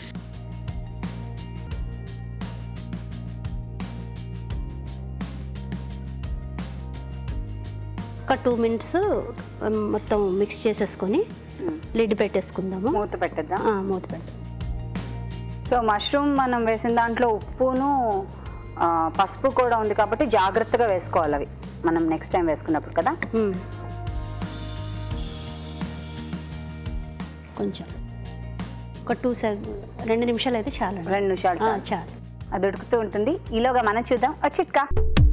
ఒక టూ మినిట్స్ మొత్తం మిక్స్ చేసేసుకొని మ్మ్. లిడ్ పెట్టేసుకుందాము మూత పెట్టేద్దాం ఆ, మూత పెట్టు సో మష్రూమ్ మనం వేసిన దాంట్లో ఉప్పును ఆ, పసుపు కూడా ఉంది కాబట్టి జాగ్రత్తగా వేసుకోవాలి అవి మనం నెక్స్ట్ టైం వేసుకున్నప్పుడు కదా మ్మ్. కొంచెం ఒక టూ సె రెండు నిమిషాలు అయితే చాలు రెండు నిమిషాలు చాలు. చాలు అది ఉడుకుతూ ఉంటుంది ఈలోగా మనం చూద్దాం ఒక చిట్కా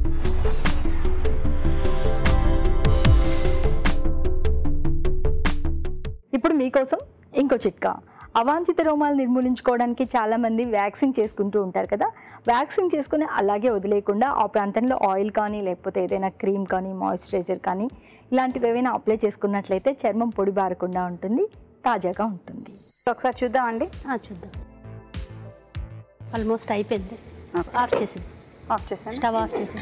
ఇప్పుడు మీకోసం ఇంకో చిట్కా అవాంఛిత రోమాలు నిర్మూలించుకోవడానికి చాలా మంది వ్యాక్సిన్ చేసుకుంటూ ఉంటారు కదా వ్యాక్సిన్ చేసుకుని అలాగే వదిలేయకుండా ఆ ప్రాంతంలో ఆయిల్ కానీ లేకపోతే ఏదైనా క్రీమ్ కానీ మాయిశ్చరైజర్ కానీ ఇలాంటివి ఏవైనా అప్లై చేసుకున్నట్లయితే చర్మం పొడి బారకుండా ఉంటుంది తాజాగా ఉంటుంది ఒకసారి చూద్దామండి ఆ, చూద్దాం ఆల్మోస్ట్ అయిపోయింది ఓకే. ఆఫ్ చేసింది ఆఫ్ చేసాను స్టవ్ ఆఫ్ చేసింది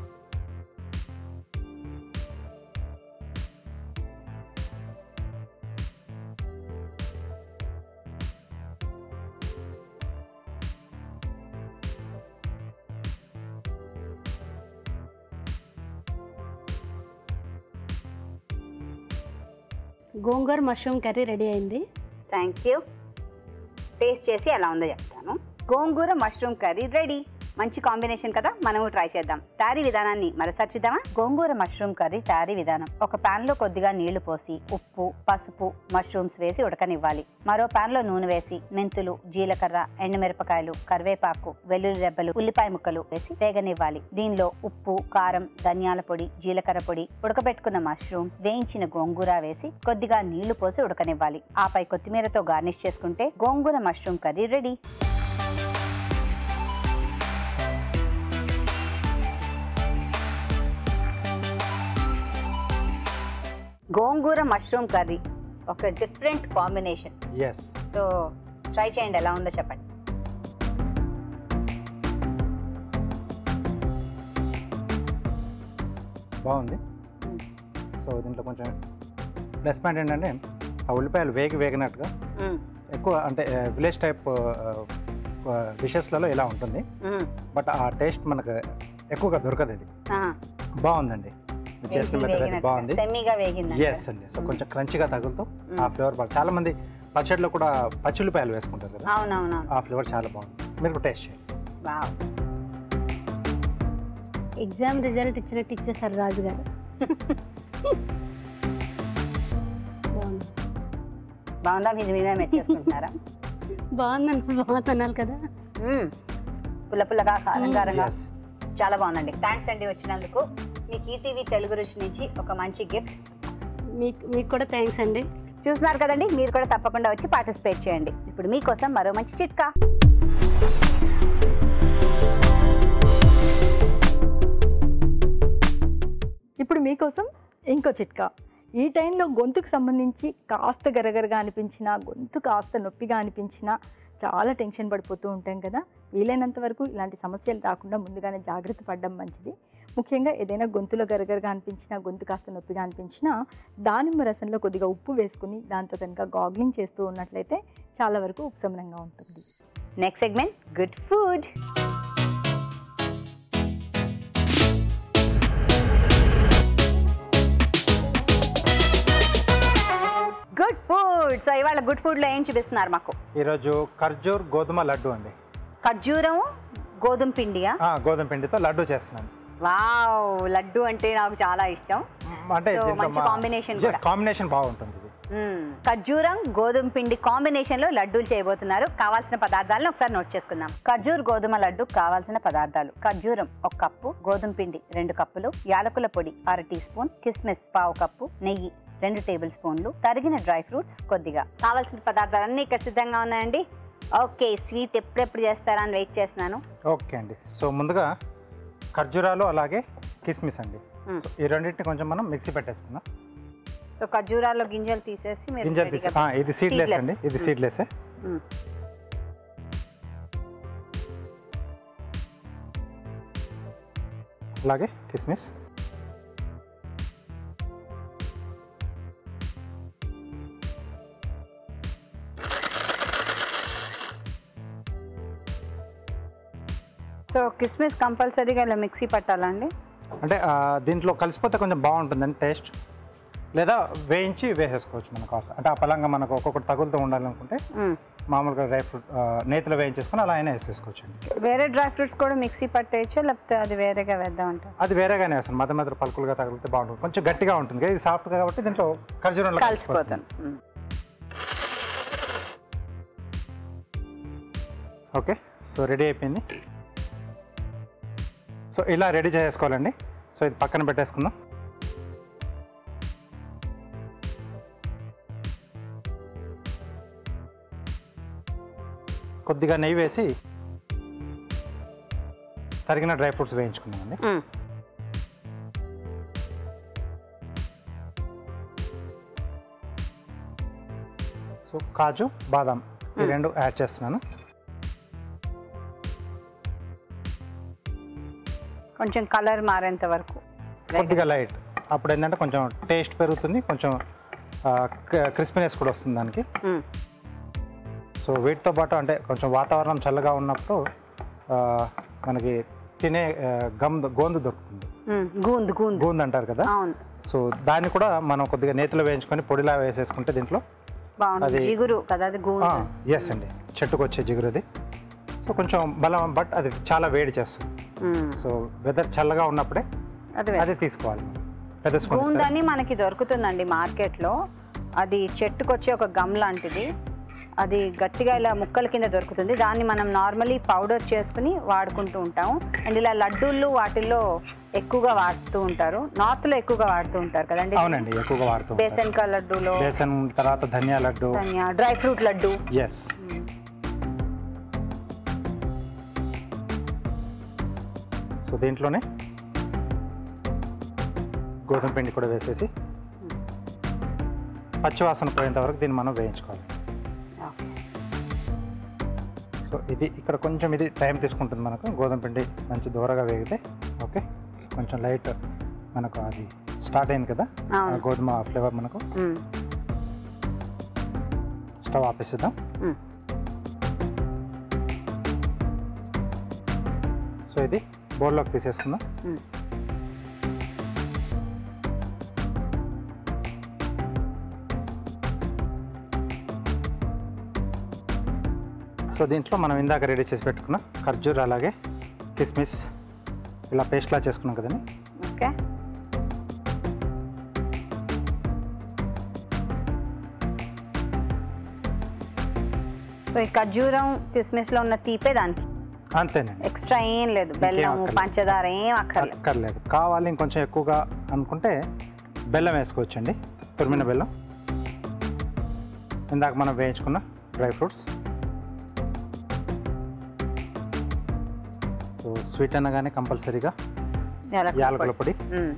గోంగూర మష్రూమ్ కర్రీ రెడీ అయింది థ్యాంక్ యూ టేస్ట్ చేసి ఎలా ఉందో చెప్తాను గోంగూర మష్రూమ్ కర్రీ రెడీ మంచి కాంబినేషన్ కదా మనము ట్రై చేద్దాం తయారీ విధానాన్ని మరోసారి చూద్దామా గోంగూర మష్రూమ్ కర్రీ తయారీ విధానం ఒక పాన్ లో కొద్దిగా నీళ్లు పోసి ఉప్పు పసుపు మష్రూమ్స్ వేసి ఉడకనివ్వాలి మరో పాన్ లో నూనె వేసి మెంతులు జీలకర్ర ఎండుమిరపకాయలు కరివేపాకు వెల్లుల్లి రెబ్బలు ఉల్లిపాయ ముక్కలు వేసి వేగనివ్వాలి దీనిలో ఉప్పు కారం ధనియాల పొడి జీలకర్ర పొడి ఉడకబెట్టుకున్న మష్రూమ్స్ వేయించిన గోంగూర వేసి కొద్దిగా నీళ్లు పోసి ఉడకనివ్వాలి ఆపై కొత్తిమీరతో గార్నిష్ చేసుకుంటే గోంగూర మష్రూమ్ కర్రీ రెడీ గోంగూర మష్రూమ్ కర్రీ ఒక different combination yes so try చేయండి ఎలా ఉందో చెప్పండి బాగుంది సో దీంట్లో కొంచెం ప్లస్ పాయింట్ ఏంటంటే ఆ ఉల్లిపాయలు వేగి వేగినట్టుగా మ్మ్. ఎక్కువ అంటే విలేజ్ టైప్ డిషెస్లలో ఇలా ఉంటుంది మ్మ్. బట్ ఆ టేస్ట్ మనకు ఎక్కువగా దొరకదు ఇది ఆ, బాగుంది మీరు చేసిన వేగి మెథడ్ అయితే వేగినట్టుగా. బాగుంది సెమీగా వేగింది ఎస్ అండి సో కొంచెం క్రంచిగా తగులుతూ ఆ మ్మ్. ఫ్లేవర్ బాగా చాలా మంది పచ్చడిలో కూడా పచ్చి ఉల్లిపాయలు వేసుకుంటారు కదా అవునవునవును ఆ ఫ్లేవర్ చాలా బాగుంది మీరు టేస్ట్ చేయండి వావ్ ఎగ్జామ్ రిజల్ట్ ఇచ్చినట్టు ఇచ్చేసారు రాజు గారు బాగుంది బాగుందా మీరు మేమే మెచ్చేసుకుంటున్నారా బాగుందని బాగుంది అనాలి కదా మ్మ్. పుల్ల పుల్లగా కారంగారంగా Yes. చాలా బాగుందండి థ్యాంక్స్ అండి వచ్చినందుకు మీకు ఈటీవీ తెలుగు రుచి నుంచి ఒక మంచి గిఫ్ట్ మీకు మీకు కూడా థ్యాంక్స్ అండి చూస్తున్నారు కదండి మీరు కూడా తప్పకుండా వచ్చి పార్టిసిపేట్ చేయండి ఇప్పుడు మీకోసం మరో మంచి చిట్కా ఇప్పుడు మీకోసం ఇంకో చిట్కా ఈ టైంలో గొంతుకు సంబంధించి కాస్త గరగరగా అనిపించినా గొంతు కాస్త నొప్పిగా అనిపించినా చాలా టెన్షన్ పడిపోతూ ఉంటాం కదా వీలైనంత వరకు ఇలాంటి సమస్యలు రాకుండా ముందుగానే జాగ్రత్త పడడం మంచిది ముఖ్యంగా ఏదైనా గొంతులో గరగరగా అనిపించినా గొంతు కాస్త నొప్పిగా అనిపించినా దానిమ్మ రసంలో కొద్దిగా ఉప్పు వేసుకుని దాంతో కనుక గాగ్లింగ్ చేస్తూ ఉన్నట్లయితే చాలా వరకు ఉపశమనంగా ఉంటుంది next segment good food good food so ఇవాళ గుడ్ ఫుడ్ లో ఏం చూపిస్తున్నారు మాకు ఈరోజు ఖర్జూర్ గోధుమ లడ్డు అండి ఖర్జూరం గోధుమ పిండియా ఆ, గోధుమ పిండితో లడ్డు చేస్తున్నాను వావ్ లడ్డు అంటే నాకు చాలా ఇష్టం మ్, అంటే So, దీంట్లో మంచి మా- combination Yes, కూడా. కాంబినేషన్ బాగుంటుంది ఇది మ్మ్. ఖర్జూరం గోధుమ పిండి కాంబినేషన్ లో లడ్డూలు చేయబోతున్నారు కావాల్సిన పదార్థాలను ఒకసారి నోట్ చేసుకుందాం ఖర్జూర్ గోధుమ లడ్డు కావాల్సిన పదార్థాలు ఖర్జూరం ఒక కప్పు గోధుమ పిండి రెండు కప్పులు యాలకుల పొడి అర టీ స్పూన్ కిస్మిస్ పావు కప్పు నెయ్యి రెండు టేబుల్ స్పూన్లు తరిగిన డ్రై ఫ్రూట్స్ కొద్దిగా కావాల్సిన పదార్థాలన్నీ ఇక్కడ సిద్ధంగా ఉన్నాయండి ఓకే స్వీట్ ఎప్పుడెప్పుడు చేస్తారా అని వెయిట్ చేస్తున్నాను ఓకే అండి సో ముందుగా ఖర్జూరాలు అలాగే కిస్మిస్ అండి మ్. సో ఈ రెండింటిని కొంచెం మనం మిక్సీ పెట్టేసుకుందాం సో ఖర్జూరాల్లో గింజలు తీసేసి మీరు గింజలు తీసి ready గా- ఆ, ఇది సీడ్లెస్ Seedless. అండి ఇది మ్. సీడ్లెస్ మ్. అలాగే కిస్మిస్ సో కిస్మిస్ కంపల్సరీగా ఇలా మిక్సీ పట్టాలండి అంటే ఆ, దీంట్లో కలిసిపోతే కొంచెం బాగుంటుందండి టేస్ట్ లేదా వేయించి వేసేసుకోవచ్చు మనకు అవసరం అంటే ఆ పలంగా మనకు ఒక్కొక్కటి తగులుతూ ఉండాలనుకుంటే మ్మ్. మామూలుగా డ్రై ఫ్రూట్ ఆ, నేతిలో వేయించేసుకొని అలా అయినా వేసేసుకోవచ్చు అండి వేరే డ్రై ఫ్రూట్స్ కూడా మిక్సీ పట్టేయచ్చా లేకపోతే అది వేరేగా వేద్దామంటారు అది వేరేగానే వేస్తాను మధ్య మధ్య పలుకులుగా తగిలితే బాగుంటుంది కొంచెం గట్టిగా ఉంటుంది కదా ఇది సాఫ్ట్ కాబట్టి దీంట్లో ఖర్జూరంలో కలిసిపోతాను మ్మ్. ఓకే సో రెడీ అయిపోయింది సో ఇలా రెడీ చేసుకోవాలండి సో ఇది పక్కన పెట్టేసుకుందాం కొద్దిగా నెయ్యి వేసి తరిగిన డ్రై ఫ్రూట్స్ వేయించుకుందామండి మ్మ్. సో కాజు బాదాం ఈ మ్మ్. రెండు యాడ్ చేస్తున్నాను కొంచెం కలర్ మారేంత వరకు కొద్దిగా లైట్ అప్పుడు ఏంటంటే కొంచెం టేస్ట్ పెరుగుతుంది కొంచెం క్రిస్పీనెస్ కూడా వస్తుంది దానికి మ్మ్. సో వీటితో పాటు అంటే కొంచెం వాతావరణం చల్లగా ఉన్నప్పుడు ఆ, మనకి తినే ఆ, గమ్ గోందు దొరుకుతుంది మ్మ్. గూంద్ గూంద్ గోందు అంటారు కదా అవును సో దాన్ని కూడా మనం కొద్దిగా నేతిలో వేయించుకొని పొడిలా వేసేసుకుంటే దీంట్లో బాగుంది అది- జిగురు కదా అది గూంద్ ఎస్ అండి చెట్టుకు వచ్చే జిగురుది సో కొంచెం బలం బట్ అది చాలా వేడి చేస్తుంది మ్మ్. సో వెదర్ చల్లగా ఉన్నప్పుడే అది అది తీసుకోవాలి పెద్ద స్పూన్ గూంద్ ఇస్తారా? అని మనకి దొరుకుతుందండి మార్కెట్లో అది చెట్టుకు వచ్చే ఒక గమ్ లాంటిది అది గట్టిగా ఇలా ముక్కల కింద దొరుకుతుంది దాన్ని మనం నార్మలీ పౌడర్ చేసుకుని వాడుకుంటూ ఉంటాము అండ్ ఇలా లడ్డూళ్ళు వాటిల్లో ఎక్కువగా వాడుతూ ఉంటారు నార్త్లో ఎక్కువగా వాడుతూ ఉంటారు కదండి అవునండి ఎక్కువగా వాడుతూ ఉంటారు. బేసన్ కా లడ్డూలో బేసన్ తర్వాత ధనియా లడ్డు ధనియా dry fruit laddu yes so దీంట్లోనే గోధుమ పిండి కూడా వేసేసి పచ్చివాసన పోయేంత వరకు దీన్ని మనం వేయించుకోవాలి సో ఇది ఇక్కడ కొంచెం ఇది టైం తీసుకుంటుంది మనకు గోధుమ పిండి మంచి దూరగా వేగితే ఓకే సో కొంచెం లైట్ మనకు అది స్టార్ట్ అయింది కదా ఆ అవును గోధుమ ఫ్లేవర్ మనకు మ్మ్. స్టవ్ ఆపేసిద్దాం మ్మ్. సో ఇది బౌల్లోకి తీసేసుకుందాం మ్మ్. సో సో దీంట్లో మనం ఇందాక రెడీ చేసి పెట్టుకున్న ఖర్జూర్ అలాగే కిస్మిస్ ఇలా పేస్ట్లా చేసుకున్నాం కదండి ఓకే సో ఈ ఖర్జూరం కిస్మిస్లో ఉన్న తీపే దానికి అంతేనండి ఎక్స్ట్రా ఏం లేదు బెల్లం అక్కర్లేదు. పంచదార ఏం అక్కర్లేదు అక్కర్లేదు కావాలి ఇంకొంచెం ఎక్కువగా అనుకుంటే బెల్లం వేసుకోవచ్చండి తురిమిన బెల్లం ఇందాక మనం వేయించుకున్న డ్రై ఫ్రూట్స్ సో స్వీట్ అనగానే కంపల్సరీగా యాలకుల యాలకుల పొడి. పొడి మ్మ్.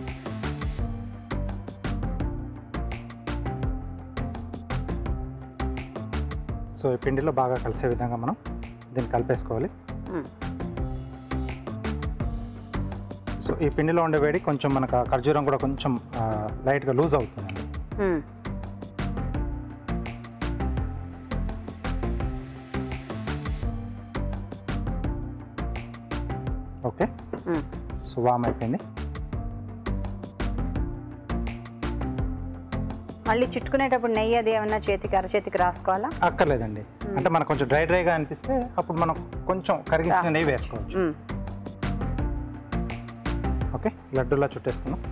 సో ఈ పిండిలో బాగా కలిసే విధంగా మనం దీన్ని కలిపేసుకోవాలి మ్మ్. సో ఈ పిండిలో ఉండే వేడి కొంచెం మనకు ఆ ఖర్జూరం కూడా కొంచెం ఆ, లైట్గా లూజ్ అవుతుందండి మ్మ్. ఓకే మ్మ్. సో వామ్ అయిపోయింది మళ్ళీ చుట్టుకునేటప్పుడు నెయ్యి అది ఏమన్నా చేతికి అరచేతికి రాసుకోవాలా అక్కర్లేదండి అంటే మనకు కొంచెం డ్రై డ్రైగా అనిపిస్తే అప్పుడు మనం కొంచెం కరిగించిన నెయ్యి వేసుకోవచ్చు మ్మ్. ఓకే లడ్డూలా చుట్టేసుకున్నాం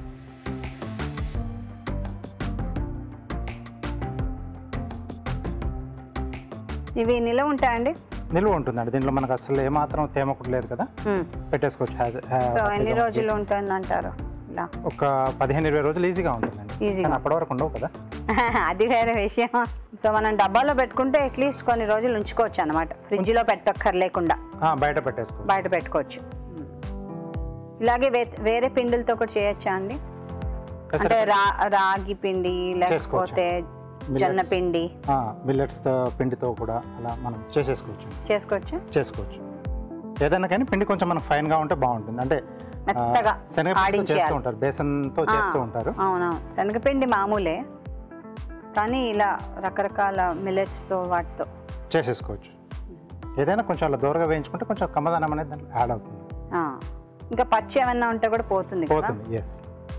ఇవి నిలవ ఉంటాయండి నిల్వ ఉంటుందండి దీంట్లో మనకు అసలు ఏమాత్రం తేమ కూడా లేదు కదా మ్మ్. పెట్టేసుకోవచ్చు హ్యాజ్- హ్యా- సో ఎన్ని హ్యాపీగా రోజులు ఉంటుంది అంటారు ఇలా ఒక పదిహేను ఇరవై రోజులు ఈజీగా ఉంటుందండి ఈజీగా కానీ అప్పటి వరకు ఉండవు కదా అది వేరే విషయం సో మనం డబ్బాలో పెట్టుకుంటే అట్లీస్ట్ కొన్ని రోజులు ఉంచుకోవచ్చు అనమాట ఫ్రిడ్జ్లో పెట్టక్కర్లేకుండా ఆ, బయట పెట్టేసుకోవచ్చు బయట పెట్టుకోవచ్చు ఇలాగే వే- వేరే పిండిలతో కూడా చేయొచ్చా అండి అంటే రా రాగి పిండి లేకపోతే జొన్న పిండి మిల్లెట్స్ పిండితో కూడా అలా మనం చేసేసుకోవచ్చు చేసుకోవచ్చు చేసుకోవచ్చు ఏదైనా కానీ పిండి కొంచెం మనకు ఫైన్గా ఉంటే బాగుంటుంది అంటే ఆ, మెత్తగా శనగపిండితో ఆడించేయాలి. చేస్తూ ఉంటారు బేసన్తో ఆ. చేస్తూ ఉంటారు అవునవును శనగపిండి మామూలే కానీ ఇలా రకరకాల మిల్లెట్స్తో వాటితో చేసేసుకోవచ్చు ఏదైనా కొంచెం అలా దూరంగా వేయించుకుంటే కొంచెం కమ్మదనం అనేది దాంట్లో యాడ్ అవుతుంది ఆ. ఇంకా పచ్చి ఏమన్నా ఉంటే కూడా పోతుంది కదా పోతుంది ఎస్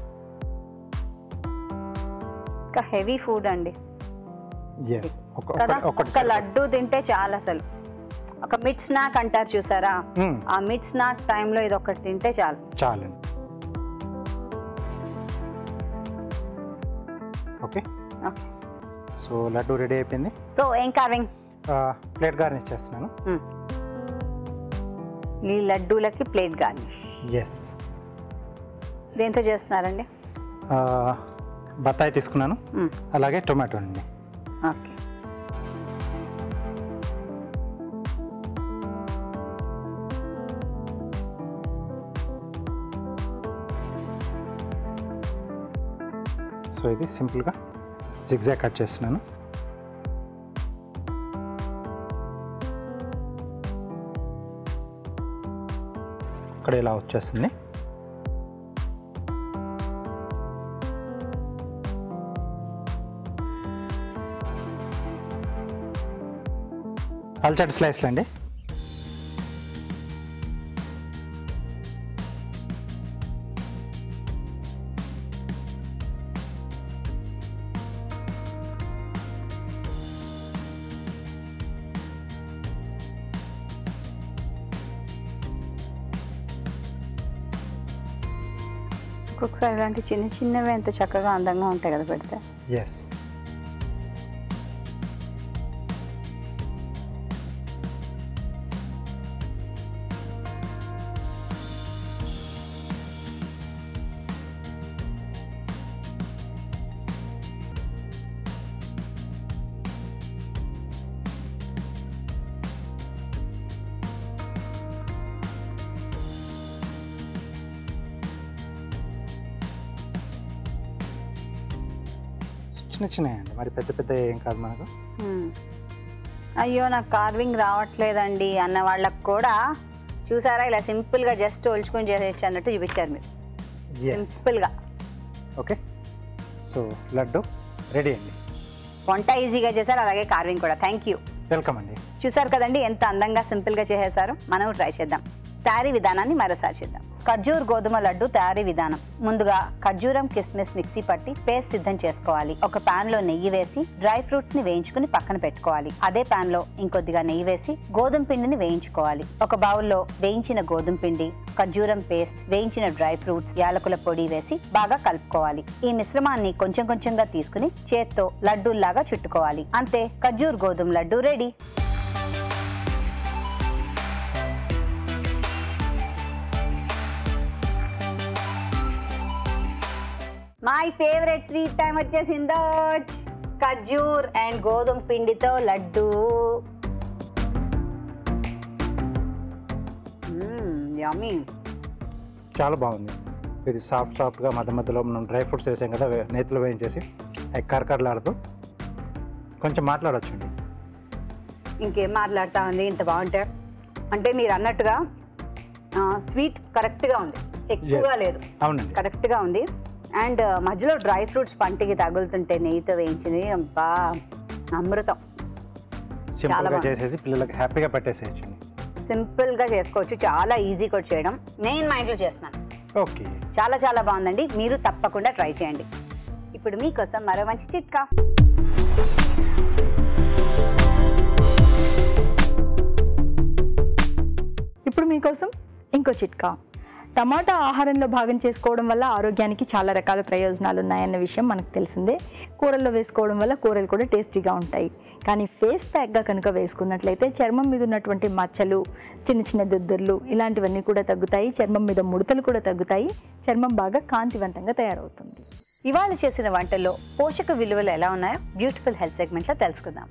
ఇంకా హెవీ ఫుడ్ అండి ఎస్ కదా ఒకటి ఒక లడ్డు తింటే చాలు అసలు ఒక మిడ్ స్నాక్ అంటారు చూసారా మ్మ్, ఆ మిడ్ స్నాక్ టైంలో ఇది ఒకటి తింటే చాలు చాలండి okay okay so laddu ready అయిపోయింది సో ఏం కార్వింగ్ ప్లేట్ గార్నిష్ చేస్తున్నాను ఈ లడ్డూలకి ప్లేట్ గార్నిష్ ఎస్ దేంతో చేస్తున్నారండి బత్తాయి తీసుకున్నాను మ్మ్. అలాగే టొమాటో అండి ఓకే సో ఇది సింపుల్గా జిగ్జాగ్ కట్ చేస్తున్నాను ఇక్కడ ఇలా వచ్చేస్తుంది పల్చటి స్లైస్లు అండి ఒక్కొక్కసారి ఇలాంటి చిన్న చిన్నవి ఎంత చక్కగా అందంగా ఉంటాయి కదా పెడితే ఎస్ చిన్న చిన్న అండి మరి పెద్ద పెద్ద ఏం కాదు మనకు మ్మ్. అయ్యో నాకు కార్వింగ్ రావట్లేదండి అన్న వాళ్ళకు కూడా చూసారా ఇలా సింపుల్గా జస్ట్ ఒలుచుకొని చేసేయచ్చు అన్నట్టు చూపించారు మీరు ఎస్ సింపుల్గా ఓకే సో లడ్డు రెడీ అండి వంట ఈజీగా చేశారు అలాగే కార్వింగ్ కూడా థ్యాంక్ యూ వెల్కమ్ అండి చూసారు కదండి ఎంత అందంగా సింపుల్గా చేసేసారు మనం ట్రై చేద్దాం తయారీ విధానాన్ని మరోసారి చేద్దాం ఖర్జూర్ గోధుమ లడ్డు తయారీ విధానం ముందుగా ఖర్జూరం కిస్మిస్ మిక్సీ పట్టి పేస్ట్ సిద్ధం చేసుకోవాలి ఒక పాన్ లో నెయ్యి వేసి డ్రై ఫ్రూట్స్ ని వేయించుకుని పక్కన పెట్టుకోవాలి అదే పాన్ లో ఇంకొద్దిగా నెయ్యి వేసి గోధుమ పిండిని వేయించుకోవాలి ఒక బౌల్లో వేయించిన గోధుమ పిండి ఖర్జూరం పేస్ట్ వేయించిన డ్రై ఫ్రూట్స్ యాలకుల పొడి వేసి బాగా కలుపుకోవాలి ఈ మిశ్రమాన్ని కొంచెం కొంచెంగా తీసుకుని చేత్తో లడ్డూల్లాగా చుట్టుకోవాలి అంతే ఖర్జూర్ గోధుమ laddu ready my favourite sweet time వచ్చేసిందో ఖర్జూర్ అండ్ గోధుమ పిండితో లడ్డు యమ్మీ చాలా బాగుంది ఇది సాఫ్ట్ సాఫ్ట్గా మధ్య మధ్యలో మనం డ్రై ఫ్రూట్స్ వేసాం కదా వే- నేతిలో వేయించేసి అవి కరకరలాడుతూ కొంచెం మాట్లాడొచ్చండి ఇంకేం మాట్లాడుతా ఉంది ఇంత బాగుంటే అంటే మీరు అన్నట్టుగా స్వీట్ కరెక్ట్గా ఉంది ఎక్కువగా లేదు అవునండి కరెక్ట్గా ఉంది అండ్ మధ్యలో డ్రై ఫ్రూట్స్ పంటికి తగులుతుంటే నెయ్యితో వేయించినవి అబ్బా అమృతం సింపుల్గా బాగుంది. చేసేసి పిల్లలకి హ్యాపీగా పెట్టేసేయచ్చండి సింపుల్గా చేసుకోవచ్చు చాలా ఈజీ కూడా చేయడం నేను మా ఇంట్లో చేస్తున్నాను ఓకే చాలా చాలా బాగుందండి మీరు తప్పకుండా ట్రై చేయండి ఇప్పుడు మీకోసం మరో మంచి చిట్కా ఇప్పుడు మీకోసం ఇంకో చిట్కా టమాటా ఆహారంలో భాగం చేసుకోవడం వల్ల ఆరోగ్యానికి చాలా రకాల ప్రయోజనాలు ఉన్నాయన్న విషయం మనకు తెలిసిందే కూరల్లో వేసుకోవడం వల్ల కూరలు కూడా టేస్టీగా ఉంటాయి కానీ ఫేస్ ప్యాక్గా కనుక వేసుకున్నట్లయితే చర్మం మీద ఉన్నటువంటి మచ్చలు చిన్న చిన్న దుద్దుర్లు ఇలాంటివన్నీ కూడా తగ్గుతాయి చర్మం మీద ముడతలు కూడా తగ్గుతాయి చర్మం బాగా కాంతివంతంగా తయారవుతుంది ఇవాళ చేసిన వంటల్లో పోషక విలువలు ఎలా ఉన్నాయో బ్యూటిఫుల్ హెల్త్ సెగ్మెంట్లో తెలుసుకుందాం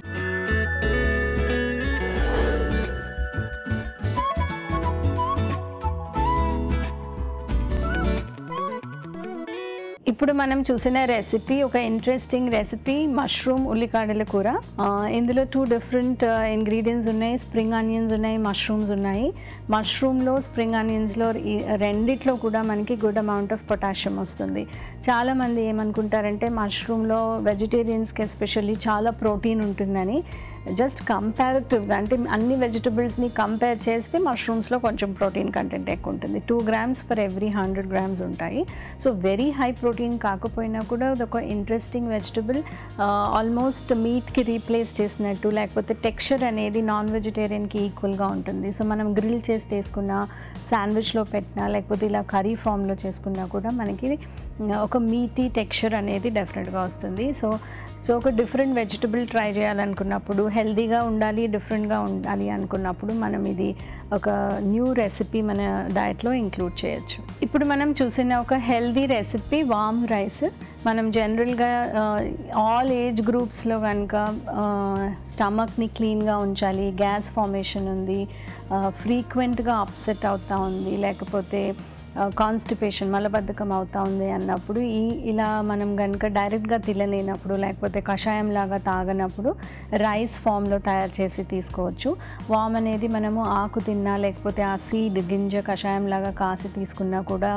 ఇప్పుడు మనం చూసిన రెసిపీ ఒక ఇంట్రెస్టింగ్ రెసిపీ మష్రూమ్ ఉల్లికాడల కూర ఆ, ఇందులో టూ డిఫరెంట్ ఇంగ్రీడియంట్స్ ఉన్నాయి స్ప్రింగ్ ఆనియన్స్ ఉన్నాయి మష్రూమ్స్ ఉన్నాయి మష్రూమ్లో స్ప్రింగ్ ఆనియన్స్లో ఈ రెండిట్లో కూడా మనకి గుడ్ అమౌంట్ ఆఫ్ పొటాషియం వస్తుంది చాలామంది ఏమనుకుంటారంటే మష్రూమ్లో వెజిటేరియన్స్కి ఎస్పెషల్లీ చాలా ప్రోటీన్ ఉంటుందని జస్ట్ కంపారిటివ్గా అంటే అన్ని వెజిటబుల్స్ని కంపేర్ చేస్తే మష్రూమ్స్లో కొంచెం ప్రోటీన్ కంటెంట్ ఎక్కువ ఉంటుంది two grams for every hundred grams ఉంటాయి సో వెరీ హై ప్రోటీన్ కాకపోయినా కూడా అదొక ఇంట్రెస్టింగ్ వెజిటబుల్ ఆల్మోస్ట్ మీట్కి రీప్లేస్ చేసినట్టు లేకపోతే టెక్స్చర్ అనేది నాన్ వెజిటేరియన్కి ఈక్వల్గా ఉంటుంది సో మనం గ్రిల్ చేసి తీసుకున్న శాండ్విచ్లో పెట్టినా లేకపోతే ఇలా కర్రీ ఫామ్లో చేసుకున్నా కూడా మనకి ఒక మీటీ టెక్స్చర్ అనేది డెఫినెట్గా వస్తుంది సో సో ఒక డిఫరెంట్ వెజిటబుల్ ట్రై చేయాలనుకున్నప్పుడు హెల్తీగా ఉండాలి డిఫరెంట్గా ఉండాలి అనుకున్నప్పుడు మనం ఇది ఒక న్యూ రెసిపీ మన డయట్లో ఇంక్లూడ్ చేయొచ్చు ఇప్పుడు మనం చూసిన ఒక హెల్దీ రెసిపీ వామ్ రైస్ మనం జనరల్గా ఆల్ ఏజ్ గ్రూప్స్లో కనుక స్టమక్ని క్లీన్గా ఉంచాలి గ్యాస్ ఫార్మేషన్ ఉంది ఫ్రీక్వెంట్గా అప్సెట్ అవుతూ ఉంది లేకపోతే కాన్స్టిపేషన్ మలబద్ధకం అవుతా ఉంది అన్నప్పుడు ఈ ఇలా మనం కనుక డైరెక్ట్గా తినలేనప్పుడు లేకపోతే కషాయం లాగా తాగనప్పుడు రైస్ ఫామ్లో తయారు చేసి తీసుకోవచ్చు వామ్ అనేది మనము ఆకు తిన్నా లేకపోతే ఆ సీడ్ గింజ కషాయం లాగా కాసి తీసుకున్నా కూడా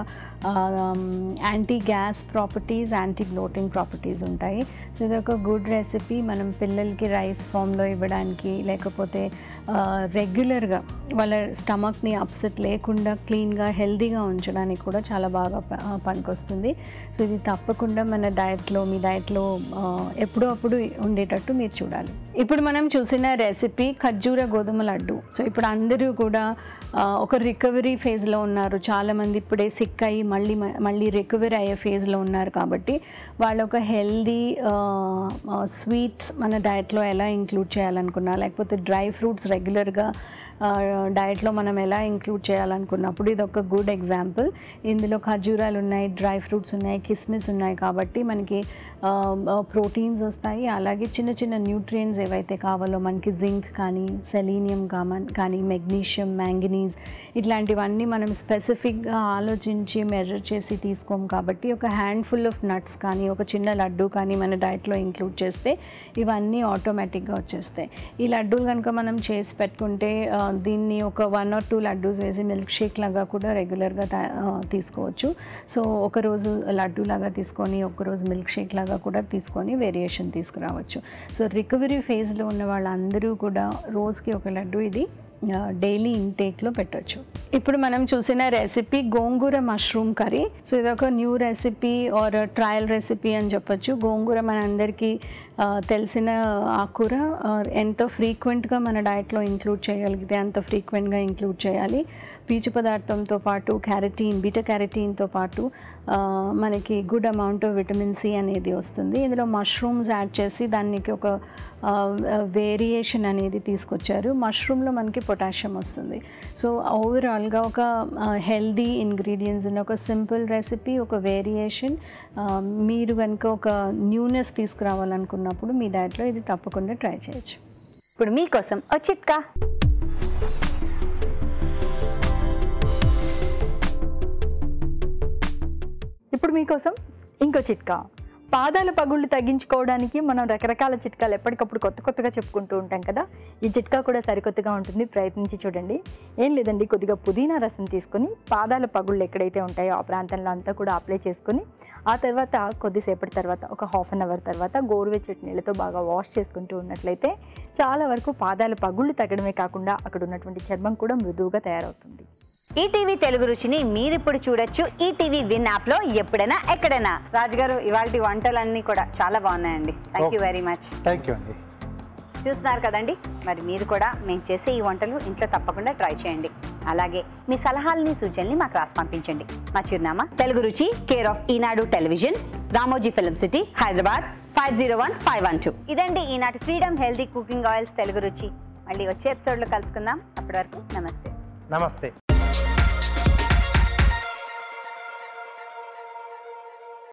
anti gas properties anti bloating properties ఉంటాయి సో ఇది ఒక గుడ్ రెసిపీ మనం పిల్లలకి రైస్ ఫామ్లో ఇవ్వడానికి లేకపోతే రెగ్యులర్గా వాళ్ళ స్టమక్ని అప్సెట్ లేకుండా క్లీన్గా హెల్తీగా ఉంచడానికి కూడా చాలా బాగా ప- ఆ, పనికొస్తుంది సో ఇది తప్పకుండా మన డయట్లో మీ డయట్లో ఎప్పుడో అప్పుడు ఉండేటట్టు మీరు చూడాలి ఇప్పుడు మనం చూసిన రెసిపీ ఖర్జూర గోధుమ లడ్డు సో ఇప్పుడు అందరూ కూడా ఆ, ఒక రికవరీ ఫేజ్లో ఉన్నారు చాలామంది ఇప్పుడే సిక్ అయ్యి మళ్ళీ మ- మళ్ళీ రికవరీ అయ్యే ఫేజ్లో ఉన్నారు కాబట్టి వాళ్ళు ఒక హెల్దీ స్వీట్స్ మన డయట్లో ఎలా ఇంక్లూడ్ చేయాలనుకున్నా లేకపోతే డ్రై ఫ్రూట్స్ రెగ్యులర్గా డయట్లో మనం ఎలా ఇంక్లూడ్ చేయాలనుకున్నప్పుడు ఇది ఒక గుడ్ ఎగ్జాంపుల్ ఇందులో ఖర్జూరాలు ఉన్నాయి డ్రై ఫ్రూట్స్ ఉన్నాయి కిస్మిస్ ఉన్నాయి కాబట్టి మనకి ప్రోటీన్స్ వస్తాయి అలాగే చిన్న చిన్న న్యూట్రియంట్స్ ఏవైతే కావాలో మనకి జింక్ కానీ సెలీనియం కామన్ కానీ మెగ్నీషియం మ్యాంగనీస్ ఇట్లాంటివన్నీ మనం స్పెసిఫిక్గా ఆలోచించి మెజర్ చేసి తీసుకోం కాబట్టి ఒక హ్యాండ్ఫుల్ ఆఫ్ నట్స్ కానీ ఒక చిన్న లడ్డు కానీ మన డైట్లో ఇంక్లూడ్ చేస్తే ఇవన్నీ ఆటోమేటిక్గా వచ్చేస్తాయి ఈ లడ్డూలు కనుక మనం చేసి పెట్టుకుంటే ఆ, దీన్ని ఒక వన్ ఆర్ టూ లడ్డూస్ వేసి మిల్క్ షేక్ లాగా కూడా రెగ్యులర్గా తీసుకోవచ్చు సో ఒకరోజు లడ్డు లాగా తీసుకొని ఒకరోజు మిల్క్ షేక్ లాగా కూడా తీసుకొని వేరియేషన్ తీసుకురావచ్చు సో రికవరీ ఫేజ్లో ఉన్న వాళ్ళందరూ కూడా రోజుకి ఒక లడ్డు ఇది డైలీ ఇంటేక్లో పెట్టొచ్చు ఇప్పుడు మనం చూసిన recipe gongura mushroom curry so ఇది ఒక new recipe or trial recipe అని చెప్పొచ్చు గోంగూర మన అందరికీ ఆ, తెలిసిన ఆకుకూర ఆ, ఎంతో ఫ్రీక్వెంట్గా మన డయట్లో ఇంక్లూడ్ చేయగలిగితే అంత ఫ్రీక్వెంట్గా ఇంక్లూడ్ చేయాలి పీచు పదార్థంతో పాటు క్యారటీన్ బీటా క్యారటీన్తో పాటు ఆ, మనకి good amount of vitamin C అనేది వస్తుంది ఇందులో మష్రూమ్స్ యాడ్ చేసి దానికి ఒక వేరియేషన్ అనేది తీసుకొచ్చారు మష్రూమ్లో మనకి పొటాషియం వస్తుంది సో ఓవరాల్గా ఒక హెల్దీ ఇంగ్రీడియంట్స్ ఉన్న ఒక సింపుల్ రెసిపీ ఒక వేరియేషన్ మీరు కనుక ఒక న్యూనెస్ తీసుకురావాలనుకున్నప్పుడు మీ డైట్లో ఇది తప్పకుండా ట్రై చేయొచ్చు ఇప్పుడు మీకోసం ఓ చిట్కా ఇప్పుడు మీకోసం ఇంకో చిట్కా పాదాల పగుళ్ళు తగ్గించుకోవడానికి మనం రకరకాల చిట్కాలు ఎప్పటికప్పుడు కొత్త కొత్తగా చెప్పుకుంటూ ఉంటాం కదా ఈ చిట్కా కూడా సరికొత్తగా ఉంటుంది ప్రయత్నించి చూడండి ఏం లేదండి కొద్దిగా పుదీనా రసం తీసుకొని పాదాల పగుళ్ళు ఎక్కడైతే ఉంటాయో ఆ ప్రాంతంలో అంతా కూడా అప్లై చేసుకొని ఆ తర్వాత కొద్దిసేపటి తర్వాత ఒక హాఫ్ అన్ అవర్ తర్వాత గోరువెచ్చటి నీళ్ళతో బాగా వాష్ చేసుకుంటూ ఉన్నట్లయితే చాలా వరకు పాదాల పగుళ్ళు తగ్గడమే కాకుండా అక్కడ ఉన్నటువంటి చర్మం కూడా మృదువుగా తయారవుతుంది ఈటీవీ తెలుగు రుచిని మీరిప్పుడు చూడొచ్చు ఈటీవీ విన్ యాప్ లో ఎప్పుడైనా ఎక్కడైనా రాజుగారు ఇవాళ వంటలన్నీ కూడా చాలా బాగున్నాయండి thank you very much thank you అండి చూస్తున్నారు కదండి మరి మీరు కూడా మేము చేసే ఈ వంటలు ఇంట్లో తప్పకుండా ట్రై చేయండి అలాగే మీ సలహాలని సూచనల్ని మాకు రాసి పంపించండి మా చిరునామా Telugu Ruchi care of Eenadu television Ramoji film city Hyderabad five zero one five one two ఇదండి ఈనాటి freedom healthy cooking oils Telugu Ruchi మళ్ళీ వచ్చే ఎపిసోడ్లో కలుసుకుందాం అప్పటి వరకు నమస్తే నమస్తే